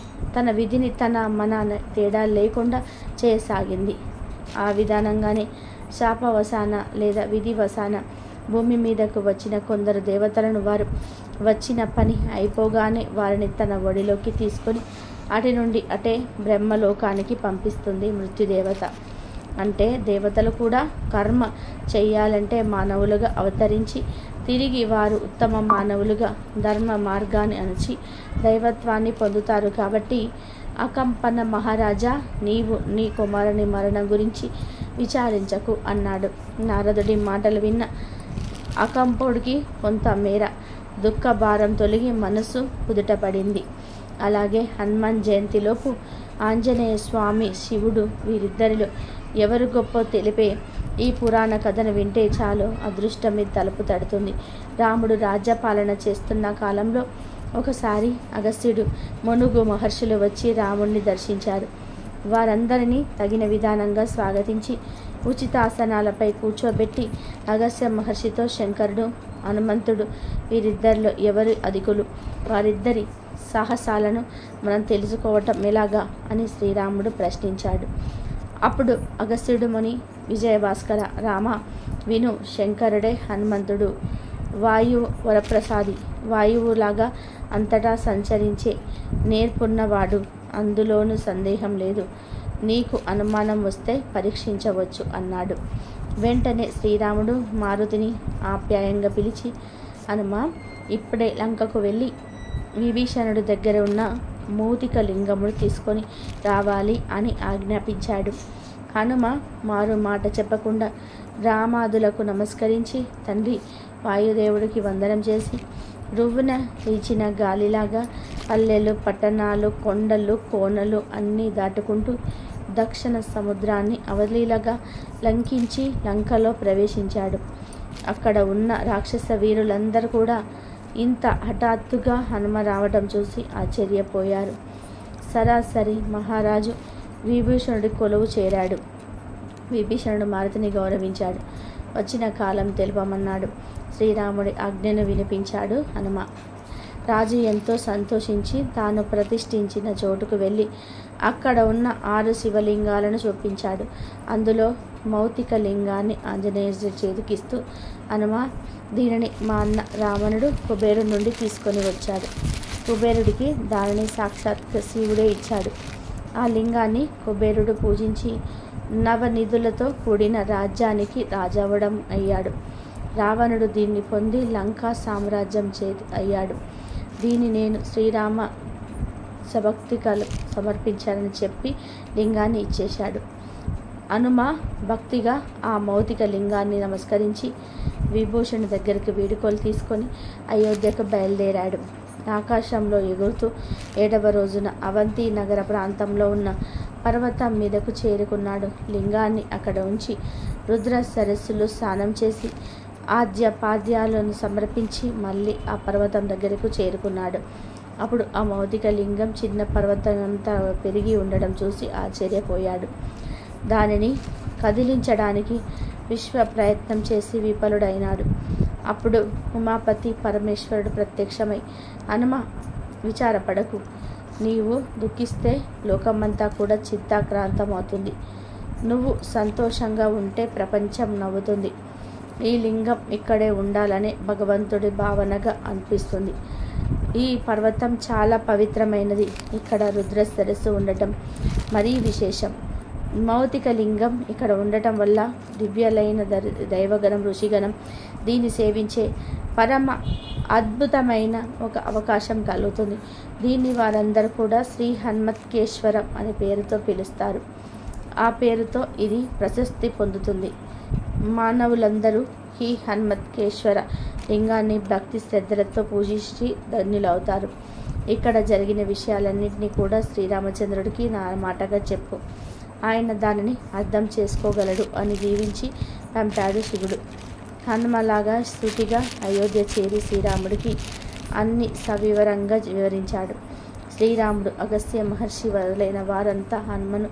తన విధిని తన మన తేడా లేకుండా చేయసాగింది ఆ విధానంగానే శాపవసాన లేదా విధివసాన భూమి మీదకు వచ్చిన కొందరు దేవతలను వారు వచ్చిన పని అయిపోగానే వారిని తన ఒడిలోకి తీసుకొని అటు నుండి అటే బ్రహ్మలోకానికి పంపిస్తుంది మృత్యుదేవత అంటే దేవతలు కూడా కర్మ చేయాలంటే మానవులుగా అవతరించి తిరిగి వారు ఉత్తమ మానవులుగా ధర్మ మార్గాన్ని అణచి దైవత్వాన్ని పొందుతారు కాబట్టి అకంపన మహారాజా నీవు నీ కుమారుని మరణం గురించి విచారించకు అన్నాడు నారదుడి మాటలు విన్న అకంపుడికి కొంత మేర దుఃఖ భారం తొలగి మనసు కుదుటపడింది అలాగే హనుమాన్ జయంతిలోపు ఆంజనేయ స్వామి శివుడు వీరిద్దరిలో ఎవరు గొప్ప తెలిపే ఈ పురాణ కథను వింటే చాలు అదృష్టం మీద తలుపు తడుతుంది రాముడు రాజ్యపాలన చేస్తున్న కాలంలో ఒకసారి అగస్త్యుడు మునుగు మహర్షులు వచ్చి రాముణ్ణి దర్శించారు వారందరినీ తగిన విధానంగా స్వాగతించి ఉచితాసనాలపై కూర్చోబెట్టి అగస్త్య మహర్షితో శంకరుడు హనుమంతుడు వీరిద్దరిలో ఎవరు అధికులు వారిద్దరి సాహసాలను మనం తెలుసుకోవటం ఎలాగా అని శ్రీరాముడు ప్రశ్నించాడు అప్పుడు అగస్త్యుడు ముని విజయభాస్కర రామ విను శంకరుడే హనుమంతుడు వాయువు వరప్రసాది వాయువులాగా అంతటా సంచరించే నేర్పున్నవాడు అందులోనూ సందేహం లేదు నీకు అనుమానం వస్తే పరీక్షించవచ్చు అన్నాడు వెంటనే శ్రీరాముడు మారుతిని ఆప్యాయంగా పిలిచి హనుమా ఇప్పుడే లంకకు వెళ్ళి విభీషణుడి దగ్గర ఉన్న మూతిక లింగమును తీసుకొని రావాలి అని ఆజ్ఞాపించాడు హనుమ మారు మాట చెప్పకుండా రామాదులకు నమస్కరించి తండ్రి వాయుదేవుడికి వందనం చేసి రువ్వున వీచిన గాలిలాగా పల్లెలు పట్టణాలు కొండలు కోనలు అన్నీ దాటుకుంటూ దక్షిణ సముద్రాన్ని అవలీలగా లంకించి లంకలో ప్రవేశించాడు అక్కడ ఉన్న రాక్షస వీరులందరూ కూడా ఇంత హఠాత్తుగా హనుమ రావడం చూసి ఆశ్చర్యపోయారు సరాసరి మహారాజు విభీషణుడి కొలువు చేరాడు విభీషణుడు మారుతిని గౌరవించాడు వచ్చిన కాలం తెలుపమన్నాడు శ్రీరాముడి ఆజ్ఞను వినిపించాడు హనుమ రాజు ఎంతో సంతోషించి తాను ప్రతిష్ఠించిన చోటుకు వెళ్ళి అక్కడ ఉన్న ఆరు శివలింగాలను చూపించాడు అందులో మౌతిక లింగాన్ని ఆంజనేయుడి చేతికిస్తూ హనుమ దీనిని మా అన్న రావణుడు కుబేరు నుండి తీసుకొని వచ్చాడు కుబేరుడికి దానిని సాక్షాత్ శివుడే ఇచ్చాడు ఆ లింగాన్ని కుబేరుడు పూజించి నవనిధులతో కూడిన రాజ్యానికి రాజవ్వడం అయ్యాడు రావణుడు దీన్ని పొంది లంకా సామ్రాజ్యం చే అయ్యాడు దీన్ని నేను శ్రీరామ సభక్తికలు సమర్పించానని చెప్పి లింగాన్ని ఇచ్చేశాడు హనుమ భక్తిగా ఆ మౌతిక లింగాన్ని నమస్కరించి విభూషణ్ దగ్గరికి వీడుకోలు తీసుకొని అయోధ్యకు బయలుదేరాడు ఆకాశంలో ఎగురుతూ ఏడవ రోజున అవంతి నగర ప్రాంతంలో ఉన్న పర్వతం మీదకు చేరుకున్నాడు లింగాన్ని అక్కడ ఉంచి రుద్ర సరస్సులు స్నానం చేసి ఆద్య పాద్యాలను సమర్పించి మళ్ళీ ఆ పర్వతం దగ్గరకు చేరుకున్నాడు అప్పుడు ఆ మౌతిక లింగం చిన్న పర్వతం అంతా పెరిగి ఉండడం చూసి ఆశ్చర్యపోయాడు దానిని కదిలించడానికి విశ్వ ప్రయత్నం చేసి విఫలుడైనాడు అప్పుడు ఉమాపతి పరమేశ్వరుడు ప్రత్యక్షమై హనుమ విచారపడకు నీవు దుఃఖిస్తే లోకమంతా కూడా చిత్తాక్రాంతమవుతుంది నువ్వు సంతోషంగా ఉంటే ప్రపంచం నవ్వుతుంది ఈ లింగం ఇక్కడే ఉండాలనే భగవంతుడి భావనగా అనిపిస్తుంది ఈ పర్వతం చాలా పవిత్రమైనది ఇక్కడ రుద్ర సరస్సు ఉండటం మరీ విశేషం మౌతిక లింగం ఇక్కడ ఉండటం వల్ల దివ్యలైన దర్ దైవగణం ఋషిగణం దీన్ని సేవించే పరమ అద్భుతమైన ఒక అవకాశం కలుగుతుంది దీన్ని వారందరూ కూడా శ్రీ హన్మత్కేశ్వరం అనే పేరుతో పిలుస్తారు ఆ పేరుతో ఇది ప్రశస్తి పొందుతుంది మానవులందరూ ఈ హన్మత్కేశ్వర లింగాన్ని భక్తి శ్రద్ధలతో పూజించి ధన్యులవుతారు ఇక్కడ జరిగిన విషయాలన్నింటినీ కూడా శ్రీరామచంద్రుడికి నా మాటగా చెప్పు ఆయన దానిని అర్థం చేసుకోగలడు అని దీవించి పంపాడు శివుడు హనుమలాగా స్థుతిగా అయోధ్య చేరి శ్రీరాముడికి అన్ని సవివరంగా వివరించాడు శ్రీరాముడు అగస్త్య మహర్షి వదలైన వారంతా హనుమను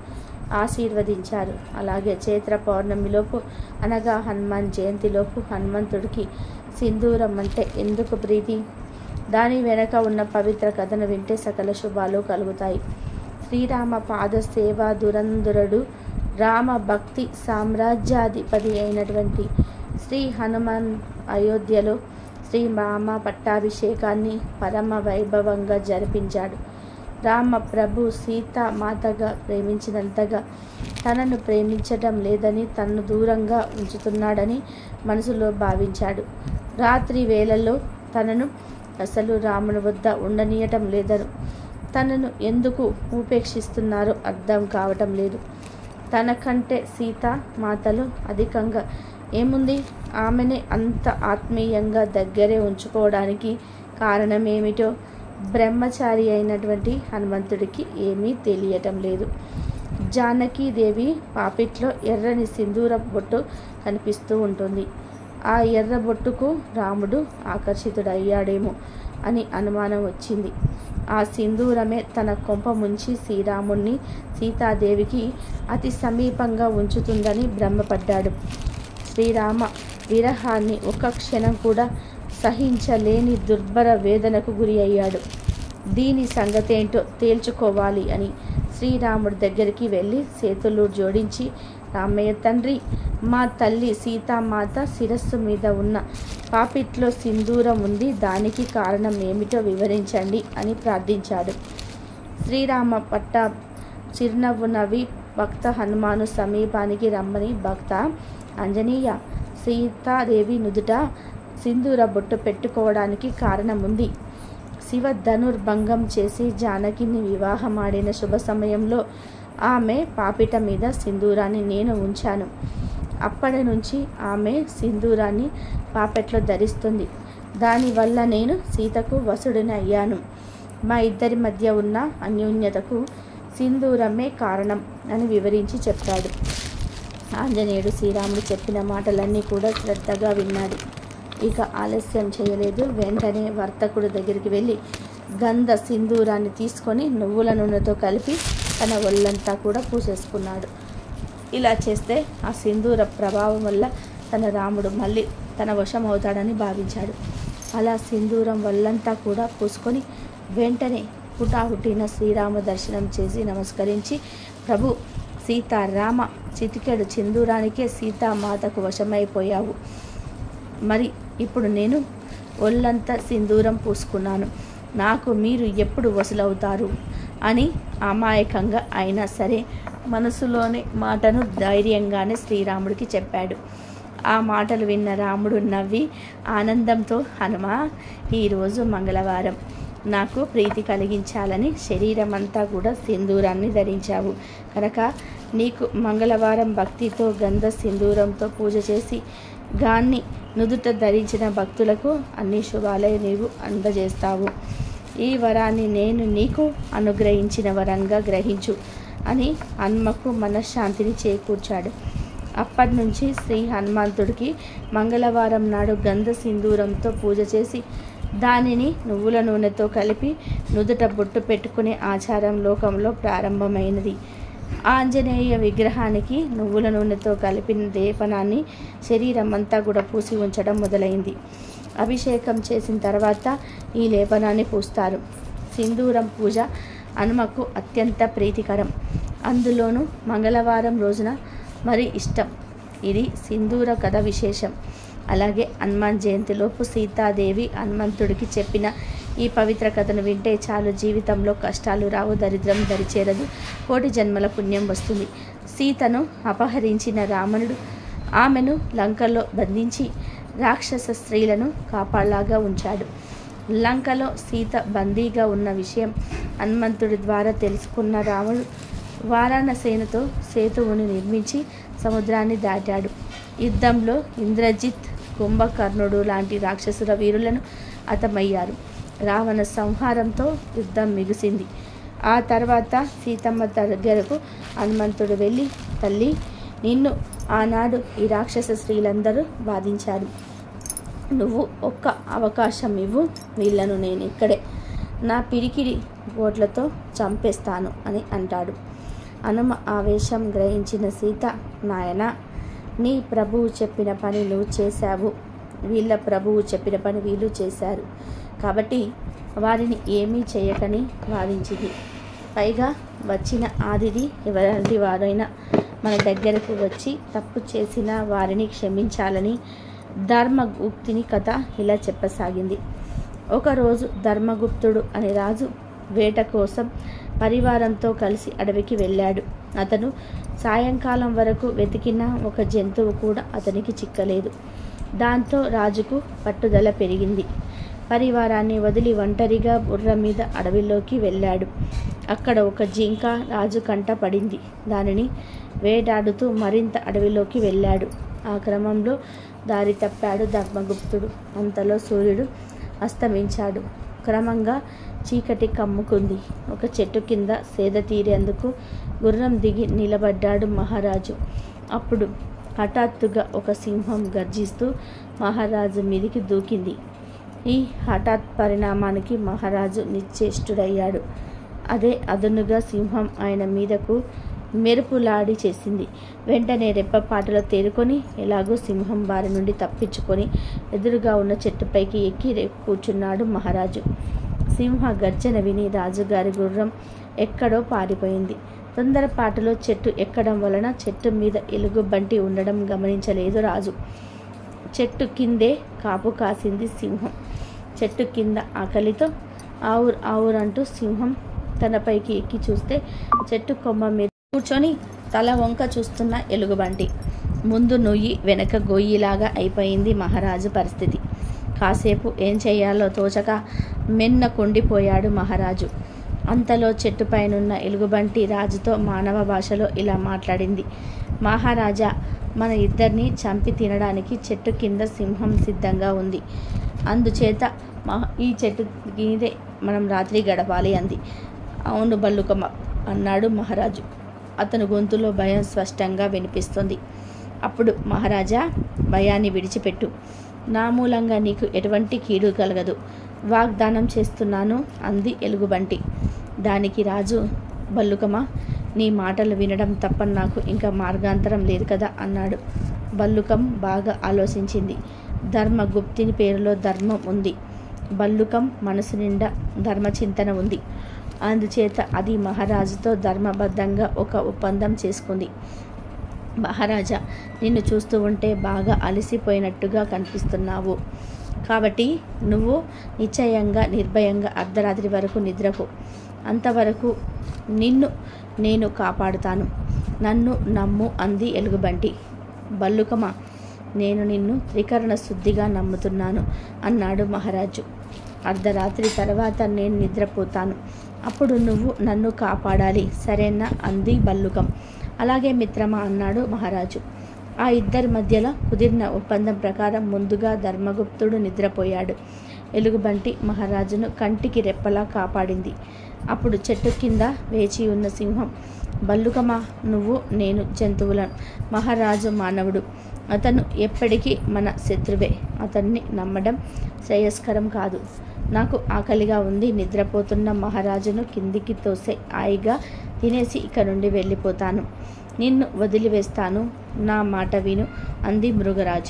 ఆశీర్వదించారు అలాగే చైత్ర పౌర్ణమిలోపు అనగా హనుమాన్ జయంతిలోపు హనుమంతుడికి సింధూరం అంటే ఎందుకు ప్రీతి దాని వెనక ఉన్న పవిత్ర కథను వింటే సకల శుభాలు కలుగుతాయి శ్రీరామ పాద సేవా దురంధరుడు రామ భక్తి సామ్రాజ్యాధిపతి అయినటువంటి శ్రీ హనుమాన్ అయోధ్యలో శ్రీ రామ పట్టాభిషేకాన్ని పరమ వైభవంగా జరిపించాడు రామ ప్రభు సీత మాతగా ప్రేమించినంతగా తనను ప్రేమించటం లేదని తన్ను దూరంగా ఉంచుతున్నాడని మనసులో భావించాడు రాత్రి వేళల్లో తనను అసలు రాముని వద్ద ఉండనీయటం లేదను తనను ఎందుకు ఉపేక్షిస్తున్నారో అర్థం కావటం లేదు తనకంటే సీత మాతలు అధికంగా ఏముంది ఆమెని అంత ఆత్మీయంగా దగ్గరే ఉంచుకోవడానికి కారణం ఏమిటో బ్రహ్మచారి అయినటువంటి హనుమంతుడికి ఏమీ తెలియటం లేదు జానకీదేవి పాపిట్లో ఎర్రని సింధూర బొట్టు కనిపిస్తూ ఉంటుంది ఆ ఎర్ర బొట్టుకు రాముడు ఆకర్షితుడయ్యాడేమో అని అనుమానం వచ్చింది ఆ సింధూరమే తన కొంప ముంచి శ్రీరాముణ్ణి సీతాదేవికి అతి సమీపంగా ఉంచుతుందని భ్రమపడ్డాడు శ్రీరామ విరహాన్ని ఒక్క క్షణం కూడా సహించలేని దుర్భర వేదనకు గురి అయ్యాడు దీని సంగతేంటో తేల్చుకోవాలి అని శ్రీరాముడి దగ్గరికి వెళ్ళి చేతులు జోడించి రామయ్య తండ్రి మా తల్లి సీతామాత శిరస్సు మీద ఉన్న పాపిట్లో సింధూరం ఉంది దానికి కారణం ఏమిటో వివరించండి అని ప్రార్థించాడు శ్రీరామ పట్ట చిరునవ్వు నవ్వి భక్త హనుమాను సమీపానికి రమ్మని భక్త అంజనీయ సీతాదేవి నుదుట సింధూర బొట్టు పెట్టుకోవడానికి కారణం ఉంది శివ ధనుర్భంగం చేసి జానకిని వివాహమాడిన శుభ సమయంలో ఆమె పాపిట మీద సింధూరాన్ని నేను ఉంచాను అప్పటి నుంచి ఆమె సింధూరాన్ని పాపెట్లో ధరిస్తుంది దానివల్ల నేను సీతకు వసుడిని అయ్యాను మా ఇద్దరి మధ్య ఉన్న అన్యోన్యతకు సింధూరమే కారణం అని వివరించి చెప్పాడు ఆంజనేయుడు శ్రీరాముడు చెప్పిన మాటలన్నీ కూడా శ్రద్ధగా విన్నాడు ఇక ఆలస్యం చేయలేదు వెంటనే వర్తకుడు దగ్గరికి వెళ్ళి గంధ సింధూరాన్ని తీసుకొని నువ్వుల నూనెతో కలిపి తన ఒళ్ళంతా కూడా పూసేసుకున్నాడు ఇలా చేస్తే ఆ సింధూర ప్రభావం వల్ల తన రాముడు మళ్ళీ తన వశం అవుతాడని భావించాడు అలా సింధూరం వల్లంతా కూడా పూసుకొని వెంటనే హుటాహుటిన శ్రీరామ దర్శనం చేసి నమస్కరించి ప్రభు సీతారామ చితికెడు సింధూరానికే సీతామాతకు వశమైపోయావు మరి ఇప్పుడు నేను ఒళ్ళంతా సింధూరం పూసుకున్నాను నాకు మీరు ఎప్పుడు వసలవుతారు అని అమాయకంగా అయినా సరే మనసులోని మాటను ధైర్యంగానే శ్రీరాముడికి చెప్పాడు ఆ మాటలు విన్న రాముడు నవ్వి ఆనందంతో హనుమా ఈరోజు మంగళవారం నాకు ప్రీతి కలిగించాలని శరీరం అంతా కూడా సింధూరాన్ని ధరించావు కనుక నీకు మంగళవారం భక్తితో గంధ సింధూరంతో పూజ చేసి గాన్ని నుదుట ధరించిన భక్తులకు అన్ని శుభాలే నీవు అందజేస్తావు ఈ వరాన్ని నేను నీకు అనుగ్రహించిన వరంగా గ్రహించు అని హన్మకు మనశ్శాంతిని చేకూర్చాడు అప్పటి నుంచి శ్రీ హనుమంతుడికి మంగళవారం నాడు గంధ సింధూరంతో పూజ చేసి దానిని నువ్వుల నూనెతో కలిపి నుదుట బొట్టు పెట్టుకునే ఆచారం లోకంలో ప్రారంభమైనది ఆంజనేయ విగ్రహానికి నువ్వుల నూనెతో కలిపిన దీపనాన్ని శరీరం అంతా కూడా పూసి ఉంచడం మొదలైంది అభిషేకం చేసిన తర్వాత ఈ లేపనాన్ని పూస్తారు సింధూరం పూజ హనుమకు అత్యంత ప్రీతికరం అందులోనూ మంగళవారం రోజున మరి ఇష్టం ఇది సింధూర కథ విశేషం అలాగే హనుమాన్ జయంతిలోపు సీతాదేవి హనుమంతుడికి చెప్పిన ఈ పవిత్ర కథను వింటే చాలు జీవితంలో కష్టాలు రావు దరిద్రం దరిచేరదు కోటి జన్మల పుణ్యం వస్తుంది సీతను అపహరించిన రావణుడు ఆమెను లంకలో బంధించి రాక్షస స్త్రీలను కాపాడలాగా ఉంచాడు లంకలో సీత బందీగా ఉన్న విషయం హనుమంతుడి ద్వారా తెలుసుకున్న రాముడు వారాణసేనతో సేతువుని నిర్మించి సముద్రాన్ని దాటాడు యుద్ధంలో ఇంద్రజిత్ కుంభకర్ణుడు లాంటి రాక్షసుల వీరులను హతమయ్యారు రావణ సంహారంతో యుద్ధం మిగిసింది ఆ తర్వాత సీతమ్మ దగ్గరకు హనుమంతుడు వెళ్ళి తల్లి నిన్ను ఆనాడు ఈ రాక్షస స్త్రీలందరూ బాధించారు నువ్వు ఒక్క అవకాశం ఇవ్వు వీళ్ళను నేను ఇక్కడే నా పిరికిడి ఓట్లతో చంపేస్తాను అని అంటాడు హనుమ ఆవేశం గ్రహించిన సీత నాయన నీ ప్రభువు చెప్పిన పని నువ్వు చేశావు వీళ్ళ ప్రభువు చెప్పిన పని వీళ్ళు చేశారు కాబట్టి వారిని ఏమీ చేయకని వాదించింది పైగా వచ్చిన ఆదిది ఎవరంటి వారైనా మన దగ్గరకు వచ్చి తప్పు చేసిన వారిని క్షమించాలని ధర్మగుప్తిని కథ ఇలా చెప్పసాగింది ఒకరోజు ధర్మగుప్తుడు అనే రాజు వేట కోసం పరివారంతో కలిసి అడవికి వెళ్ళాడు అతను సాయంకాలం వరకు వెతికిన ఒక జంతువు కూడా అతనికి చిక్కలేదు దాంతో రాజుకు పట్టుదల పెరిగింది పరివారాన్ని వదిలి ఒంటరిగా బుర్ర మీద అడవిలోకి వెళ్ళాడు అక్కడ ఒక జింక రాజు కంట పడింది దానిని వేటాడుతూ మరింత అడవిలోకి వెళ్ళాడు ఆ క్రమంలో దారి తప్పాడు ధర్మగుప్తుడు అంతలో సూర్యుడు అస్తమించాడు క్రమంగా చీకటి కమ్ముకుంది ఒక చెట్టు కింద సేద తీరేందుకు గుర్రం దిగి నిలబడ్డాడు మహారాజు అప్పుడు హఠాత్తుగా ఒక సింహం గర్జిస్తూ మహారాజు మీదికి దూకింది ఈ హఠాత్ పరిణామానికి మహారాజు నిశ్చేష్టుడయ్యాడు అదే అదనుగా సింహం ఆయన మీదకు మెరుపులాడి చేసింది వెంటనే రెప్పపాటులో తేరుకొని ఎలాగో సింహం బారి నుండి తప్పించుకొని ఎదురుగా ఉన్న చెట్టుపైకి ఎక్కి రే- కూర్చున్నాడు మహారాజు సింహ గర్జన విని రాజుగారి గుర్రం ఎక్కడో పారిపోయింది తొందరపాటులో చెట్టు ఎక్కడం వలన చెట్టు మీద ఎలుగుబంటి ఉండడం గమనించలేదు రాజు చెట్టు కిందే కాపు కాసింది సింహం చెట్టు కింద ఆకలితో ఆవుర్ ఆవుర్ అంటూ సింహం తనపైకి ఎక్కి చూస్తే చెట్టు కొమ్మ మీద కూర్చొని తల వంక చూస్తున్న ఎలుగుబంటి ముందు నొయ్యి వెనక గొయ్యిలాగా అయిపోయింది మహారాజు పరిస్థితి కాసేపు ఏం చేయాలో తోచక మెన్న కుండిపోయాడు మహారాజు అంతలో చెట్టుపైనున్న ఎలుగుబంటి రాజుతో మానవ భాషలో ఇలా మాట్లాడింది మహారాజా మన ఇద్దరిని చంపి తినడానికి చెట్టు కింద సింహం సిద్ధంగా ఉంది అందుచేత మహ ఈ చెట్టు మీదే మనం రాత్రి గడపాలి అంది అవును బల్లుకమ్మ అన్నాడు మహారాజు అతను గొంతులో భయం స్పష్టంగా వినిపిస్తుంది అప్పుడు మహారాజా భయాన్ని విడిచిపెట్టు నా మూలంగా నీకు ఎటువంటి కీడు కలగదు వాగ్దానం చేస్తున్నాను అంది ఎలుగుబంటి దానికి రాజు బల్లుకమా నీ మాటలు వినడం తప్ప నాకు ఇంకా మార్గాంతరం లేదు కదా అన్నాడు బల్లుకం బాగా ఆలోచించింది ధర్మగుప్తిని పేరులో ధర్మం ఉంది బల్లుకం మనసు నిండా ధర్మచింతన ఉంది అందుచేత అది మహారాజుతో ధర్మబద్ధంగా ఒక ఒప్పందం చేసుకుంది మహారాజా నిన్ను చూస్తూ ఉంటే బాగా అలసిపోయినట్టుగా కనిపిస్తున్నావు కాబట్టి నువ్వు నిశ్చయంగా నిర్భయంగా అర్ధరాత్రి వరకు నిద్రపో అంతవరకు నిన్ను నేను కాపాడుతాను నన్ను నమ్ము అంది ఎలుగుబంటి బల్లుకమా నేను నిన్ను త్రికరణ శుద్ధిగా నమ్ముతున్నాను అన్నాడు మహారాజు అర్ధరాత్రి తర్వాత నేను నిద్రపోతాను అప్పుడు నువ్వు నన్ను కాపాడాలి సరేనా అంది బల్లుకం అలాగే మిత్రమా అన్నాడు మహారాజు ఆ ఇద్దరి మధ్యలో కుదిరిన ఒప్పందం ప్రకారం ముందుగా ధర్మగుప్తుడు నిద్రపోయాడు ఎలుగుబంటి మహారాజును కంటికి రెప్పలా కాపాడింది అప్పుడు చెట్టు కింద వేచి ఉన్న సింహం బల్లుకమా నువ్వు నేను జంతువులను మహారాజు మానవుడు అతను ఎప్పటికీ మన శత్రువే అతన్ని నమ్మడం శ్రేయస్కరం కాదు నాకు ఆకలిగా ఉంది నిద్రపోతున్న మహారాజును కిందికి తోసే హాయిగా తినేసి ఇక నుండి వెళ్ళిపోతాను నిన్ను వదిలివేస్తాను నా మాట విను అంది మృగరాజు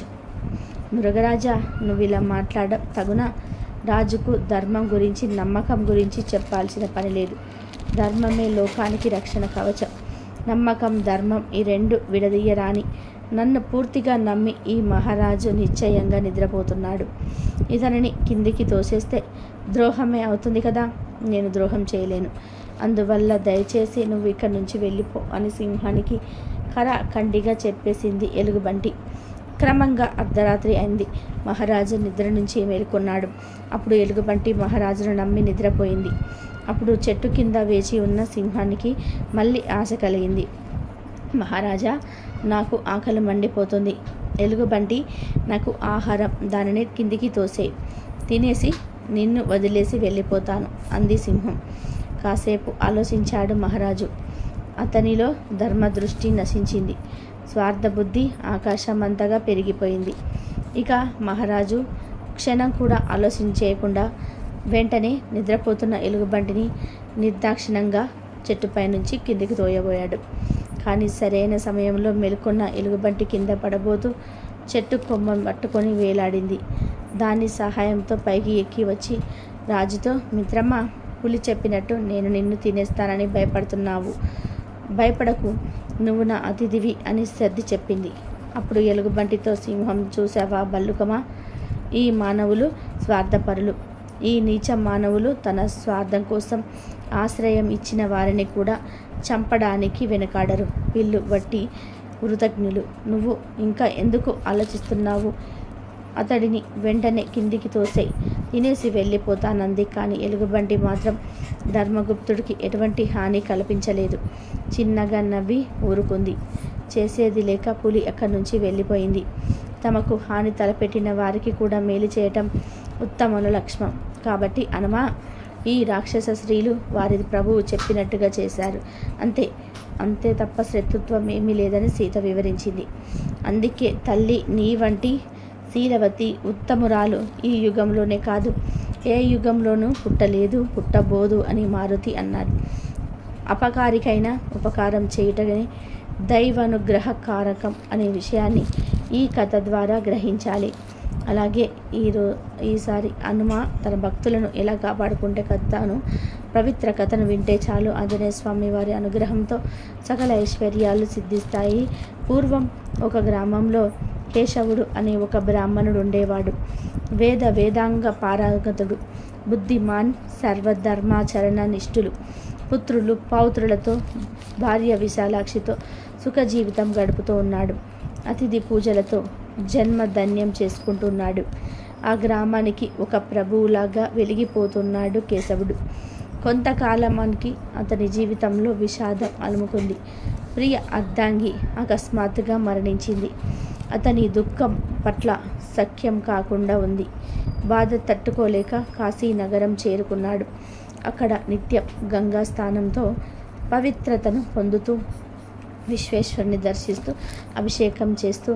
మృగరాజా నువ్వు ఇలా మాట్లాడ తగునా రాజుకు ధర్మం గురించి నమ్మకం గురించి చెప్పాల్సిన పని లేదు ధర్మమే లోకానికి రక్షణ కవచం నమ్మకం ధర్మం ఈ రెండు విడదీయరాని నన్ను పూర్తిగా నమ్మి ఈ మహారాజు నిశ్చయంగా నిద్రపోతున్నాడు ఇతనిని కిందికి తోసేస్తే ద్రోహమే అవుతుంది కదా నేను ద్రోహం చేయలేను అందువల్ల దయచేసి నువ్వు ఇక్కడి నుంచి వెళ్ళిపో అని సింహానికి కర ఖండిగా చెప్పేసింది ఎలుగుబంటి క్రమంగా అర్ధరాత్రి అయింది మహారాజు నిద్ర నుంచి మేలుకొన్నాడు అప్పుడు ఎలుగుబంటి మహారాజును నమ్మి నిద్రపోయింది అప్పుడు చెట్టు కింద వేచి ఉన్న సింహానికి మళ్ళీ ఆశ కలిగింది మహారాజా నాకు ఆకలి మండిపోతుంది ఎలుగుబంటి నాకు ఆహారం దానిని కిందికి తోసే తినేసి నిన్ను వదిలేసి వెళ్ళిపోతాను అంది సింహం కాసేపు ఆలోచించాడు మహారాజు అతనిలో ధర్మదృష్టి నశించింది స్వార్థబుద్ధి ఆకాశమంతగా పెరిగిపోయింది ఇక మహారాజు క్షణం కూడా ఆలోచించేయకుండా వెంటనే నిద్రపోతున్న ఎలుగుబంటిని నిర్దాక్షిణంగా చెట్టుపై నుంచి కిందికి తోయబోయాడు కానీ సరైన సమయంలో మెలుకొన్న ఎలుగుబంటి కింద పడబోతూ చెట్టు కొమ్మ పట్టుకొని వేలాడింది దాని సహాయంతో పైకి ఎక్కి వచ్చి రాజుతో మిత్రమా పులి చెప్పినట్టు నేను నిన్ను తినేస్తానని భయపడుతున్నావు భయపడకు నువ్వు నా అతిథివి అని సర్ది చెప్పింది అప్పుడు ఎలుగుబంటితో సింహం చూసావా బల్లుకమా ఈ మానవులు స్వార్థపరులు ఈ నీచ మానవులు తన స్వార్థం కోసం ఆశ్రయం ఇచ్చిన వారిని కూడా చంపడానికి వెనకాడరు వీళ్ళు వట్టి కృతజ్ఞులు నువ్వు ఇంకా ఎందుకు ఆలోచిస్తున్నావు అతడిని వెంటనే కిందికి తోసేయి తినేసి వెళ్ళిపోతానంది కానీ ఎలుగుబంటి మాత్రం ధర్మగుప్తుడికి ఎటువంటి హాని కల్పించలేదు చిన్నగా నవ్వి ఊరుకుంది చేసేది లేక పులి అక్కడి నుంచి వెళ్ళిపోయింది తమకు హాని తలపెట్టిన వారికి కూడా మేలు చేయటం ఉత్తమను లక్ష్మం కాబట్టి అనమా ఈ రాక్షస స్త్రీలు వారి ప్రభువు చెప్పినట్టుగా చేశారు అంతే అంతే తప్ప శత్రుత్వం ఏమీ లేదని సీత వివరించింది అందుకే తల్లి నీ వంటి శీలవతి ఉత్తమురాలు ఈ యుగంలోనే కాదు ఏ యుగంలోనూ పుట్టలేదు పుట్టబోదు అని మారుతి అన్నారు అపకారికైన ఉపకారం చేయుటని దైవానుగ్రహ కారకం అనే విషయాన్ని ఈ కథ ద్వారా గ్రహించాలి అలాగే ఈరో ఈసారి హనుమ తన భక్తులను ఎలా కాపాడుకుంటే కథను పవిత్ర కథను వింటే చాలు ఆంజనేయ స్వామి వారి అనుగ్రహంతో సకల ఐశ్వర్యాలు సిద్ధిస్తాయి పూర్వం ఒక గ్రామంలో కేశవుడు అనే ఒక బ్రాహ్మణుడు ఉండేవాడు వేద వేదాంగ పారంగతుడు బుద్ధిమాన్ సర్వధర్మాచరణ నిష్ఠులు పుత్రులు పౌత్రులతో భార్య విశాలాక్షితో సుఖ జీవితం గడుపుతూ ఉన్నాడు అతిథి పూజలతో జన్మ ధన్యం చేసుకుంటున్నాడు ఆ గ్రామానికి ఒక ప్రభువులాగా వెలిగిపోతున్నాడు కేశవుడు కొంతకాలమానికి అతని జీవితంలో విషాదం అలుముకుంది ప్రియ అర్ధాంగి అకస్మాత్తుగా మరణించింది అతని దుఃఖం పట్ల సఖ్యం కాకుండా ఉంది బాధ తట్టుకోలేక కాశీ నగరం చేరుకున్నాడు అక్కడ నిత్యం గంగా స్నానంతో పవిత్రతను పొందుతూ విశ్వేశ్వరుని దర్శిస్తూ అభిషేకం చేస్తూ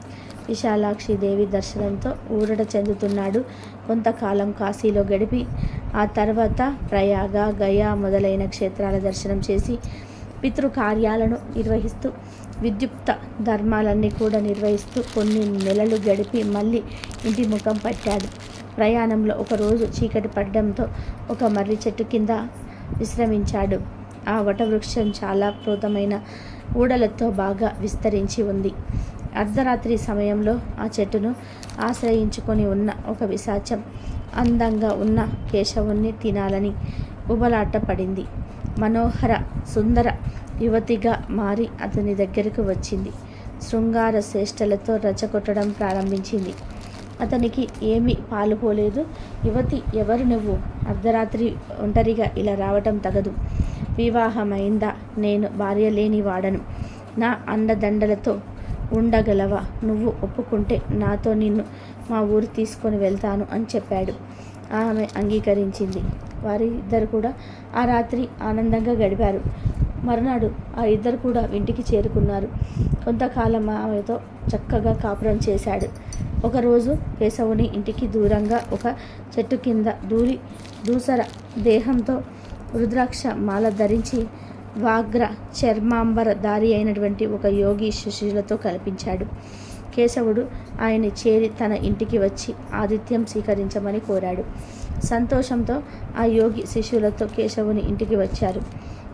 విశాలాక్షి దేవి దర్శనంతో ఊరట చెందుతున్నాడు కొంతకాలం కాశీలో గడిపి ఆ తర్వాత ప్రయాగ గయా మొదలైన క్షేత్రాల దర్శనం చేసి పితృకార్యాలను నిర్వహిస్తూ విద్యుక్త ధర్మాలన్నీ కూడా నిర్వహిస్తూ కొన్ని నెలలు గడిపి మళ్ళీ ఇంటి ముఖం పట్టాడు ప్రయాణంలో ఒకరోజు చీకటి పడడంతో ఒక మర్రి చెట్టు కింద విశ్రమించాడు ఆ వటవృక్షం చాలా ప్రోతమైన ఊడలతో బాగా విస్తరించి ఉంది అర్ధరాత్రి సమయంలో ఆ చెట్టును ఆశ్రయించుకొని ఉన్న ఒక విశాచం అందంగా ఉన్న కేశవుణ్ణి తినాలని ఉబలాట పడింది మనోహర సుందర యువతిగా మారి అతని దగ్గరకు వచ్చింది శృంగార శ్రేష్టలతో రచ్చగొట్టడం ప్రారంభించింది అతనికి ఏమీ పాలుపోలేదు యువతి ఎవరు నువ్వు అర్ధరాత్రి ఒంటరిగా ఇలా రావటం తగదు వివాహమైందా నేను భార్య లేని వాడను నా అండదండలతో ఉండగలవా నువ్వు ఒప్పుకుంటే నాతో నిన్ను మా ఊరు తీసుకొని వెళ్తాను అని చెప్పాడు ఆమె అంగీకరించింది వారి ఇద్దరు కూడా ఆ రాత్రి ఆనందంగా గడిపారు మరునాడు ఆ ఇద్దరు కూడా ఇంటికి చేరుకున్నారు కొంతకాలం ఆమెతో చక్కగా కాపురం చేశాడు ఒకరోజు కేశవుని ఇంటికి దూరంగా ఒక చెట్టు కింద దూరి దూసర దేహంతో రుద్రాక్ష మాల ధరించి వాగ్ర చర్మాంబర దారి అయినటువంటి ఒక యోగి శిష్యులతో కల్పించాడు కేశవుడు ఆయన చేరి తన ఇంటికి వచ్చి ఆతిథ్యం స్వీకరించమని కోరాడు సంతోషంతో ఆ యోగి శిష్యులతో కేశవుని ఇంటికి వచ్చారు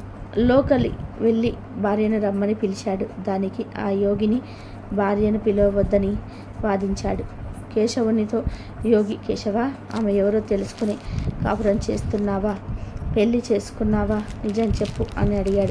లోకలి వెళ్ళి భార్యను రమ్మని పిలిచాడు దానికి ఆ యోగిని భార్యను పిలవవద్దని వాదించాడు కేశవునితో యోగి కేశవ ఆమె ఎవరో తెలుసుకుని కాపురం చేస్తున్నావా పెళ్లి చేసుకున్నావా నిజం చెప్పు అని అడిగాడు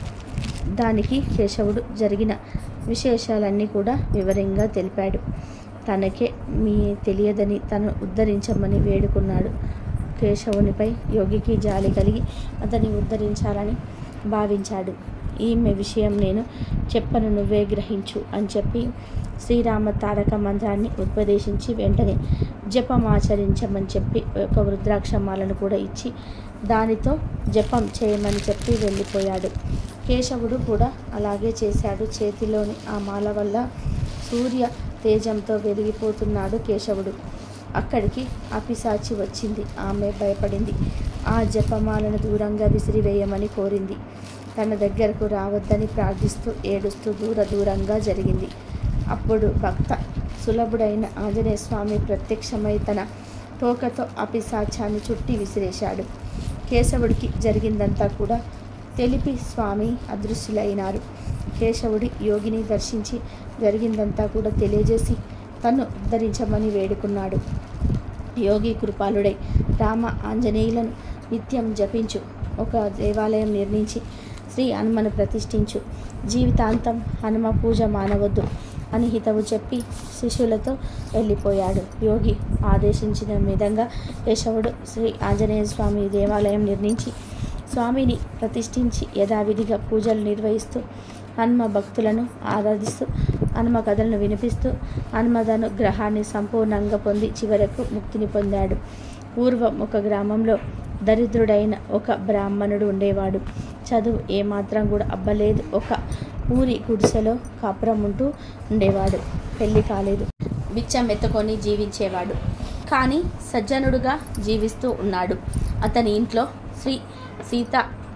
దానికి కేశవుడు జరిగిన విశేషాలన్నీ కూడా వివరంగా తెలిపాడు తనకే మీ తెలియదని తను ఉద్ధరించమని వేడుకున్నాడు కేశవునిపై యోగికి జాలి కలిగి అతన్ని ఉద్ధరించాలని భావించాడు ఈమె విషయం నేను చెప్పను నువ్వే గ్రహించు అని చెప్పి శ్రీరామ తారక మంత్రాన్ని ఉపదేశించి వెంటనే జపమాచరించమని చెప్పి ఒక రుద్రాక్షమాలను కూడా ఇచ్చి దానితో జపం చేయమని చెప్పి వెళ్ళిపోయాడు కేశవుడు కూడా అలాగే చేశాడు చేతిలోని ఆ మాల వల్ల సూర్య తేజంతో వెలిగిపోతున్నాడు కేశవుడు అక్కడికి అపిసాచి వచ్చింది ఆమె భయపడింది ఆ జపమాలను దూరంగా విసిరివేయమని కోరింది తన దగ్గరకు రావద్దని ప్రార్థిస్తూ ఏడుస్తూ దూర దూరంగా జరిగింది అప్పుడు భక్త సులభుడైన ఆంజనేయ స్వామి ప్రత్యక్షమై తన తోకతో ఆ పిశాచాన్ని చుట్టి విసిరేశాడు కేశవుడికి జరిగిందంతా కూడా తెలిపి స్వామి అదృశ్యులైనారు కేశవుడి యోగిని దర్శించి జరిగిందంతా కూడా తెలియజేసి తన్ను ఉద్ధరించమని వేడుకున్నాడు యోగి కృపాలుడై రామ ఆంజనేయులను నిత్యం జపించు ఒక దేవాలయం నిర్మించి శ్రీ హనుమను ప్రతిష్ఠించు జీవితాంతం హనుమ పూజ మానవద్దు అని హితవు చెప్పి శిష్యులతో వెళ్ళిపోయాడు యోగి ఆదేశించిన విధంగా కేశవుడు శ్రీ ఆంజనేయ స్వామి దేవాలయం నిర్మించి స్వామిని ప్రతిష్ఠించి యథావిధిగా పూజలు నిర్వహిస్తూ హనుమ భక్తులను ఆరాధిస్తూ హనుమ కథలను వినిపిస్తూ హనుమదను గ్రహాన్ని సంపూర్ణంగా పొంది చివరకు ముక్తిని పొందాడు పూర్వం ఒక గ్రామంలో దరిద్రుడైన ఒక బ్రాహ్మణుడు ఉండేవాడు చదువు ఏమాత్రం కూడా అబ్బలేదు ఒక ఊరి గుడిసెలో కాపురం ఉంటూ ఉండేవాడు పెళ్లి కాలేదు బిచ్చం ఎత్తుకొని జీవించేవాడు కానీ సజ్జనుడుగా జీవిస్తూ ఉన్నాడు అతని ఇంట్లో శ్రీ సీత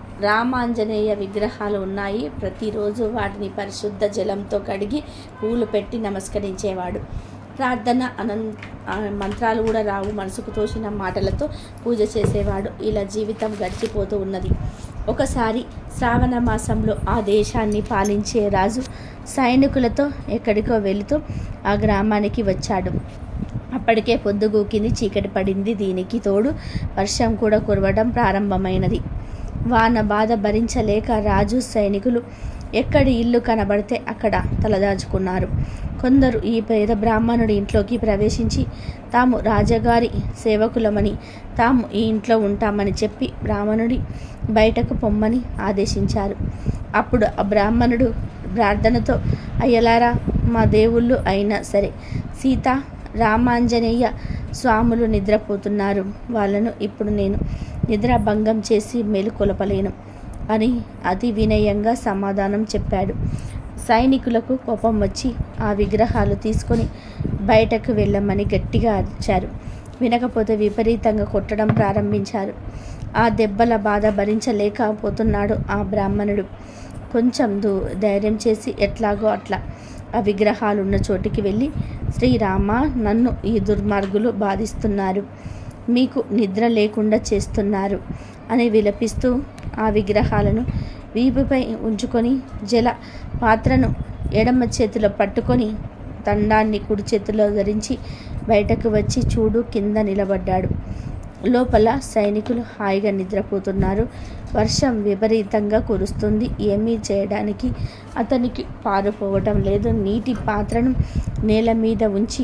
రామాంజనేయ విగ్రహాలు ఉన్నాయి ప్రతిరోజు వాటిని పరిశుద్ధ జలంతో కడిగి పూలు పెట్టి నమస్కరించేవాడు ప్రార్థన అనం ఆ మంత్రాలు కూడా రావు మనసుకు తోచిన మాటలతో పూజ చేసేవాడు ఇలా జీవితం గడిచిపోతూ ఉన్నది ఒకసారి శ్రావణ మాసంలో ఆ దేశాన్ని పాలించే రాజు సైనికులతో ఎక్కడికో వెళుతూ ఆ గ్రామానికి వచ్చాడు అప్పటికే పొద్దుగూకింది చీకటి పడింది దీనికి తోడు వర్షం కూడా కురవడం ప్రారంభమైనది వాన బాధ భరించలేక రాజు సైనికులు ఎక్కడి ఇల్లు కనబడితే అక్కడ తలదాచుకున్నారు కొందరు ఈ పేద బ్రాహ్మణుడి ఇంట్లోకి ప్రవేశించి తాము రాజగారి సేవకులమని తాము ఈ ఇంట్లో ఉంటామని చెప్పి బ్రాహ్మణుడి బయటకు పొమ్మని ఆదేశించారు అప్పుడు ఆ బ్రాహ్మణుడు ప్రార్థనతో అయ్యలారా మా దేవుళ్ళు అయినా సరే సీత రామాంజనేయ స్వాములు నిద్రపోతున్నారు వాళ్ళను ఇప్పుడు నేను నిద్రాభంగం చేసి మేలుకొలపలేను అని అతి వినయంగా సమాధానం చెప్పాడు సైనికులకు కోపం వచ్చి ఆ విగ్రహాలు తీసుకొని బయటకు వెళ్ళమని గట్టిగా అరిచారు వినకపోతే విపరీతంగా కొట్టడం ప్రారంభించారు ఆ దెబ్బల బాధ భరించలేకపోతున్నాడు ఆ బ్రాహ్మణుడు కొంచెం దూ ధైర్యం చేసి ఎట్లాగో అట్లా ఆ విగ్రహాలు ఉన్న చోటికి వెళ్ళి శ్రీరామ నన్ను ఈ దుర్మార్గులు బాధిస్తున్నారు మీకు నిద్ర లేకుండా చేస్తున్నారు అని విలపిస్తూ ఆ విగ్రహాలను వీపుపై ఉంచుకొని జల పాత్రను ఎడమ చేతిలో పట్టుకొని దండాన్ని కుడి చేతిలో ధరించి బయటకు వచ్చి చూడు కింద నిలబడ్డాడు లోపల సైనికులు హాయిగా నిద్రపోతున్నారు వర్షం విపరీతంగా కురుస్తుంది ఏమీ చేయడానికి అతనికి పారుపోవటం లేదు నీటి పాత్రను నేల మీద ఉంచి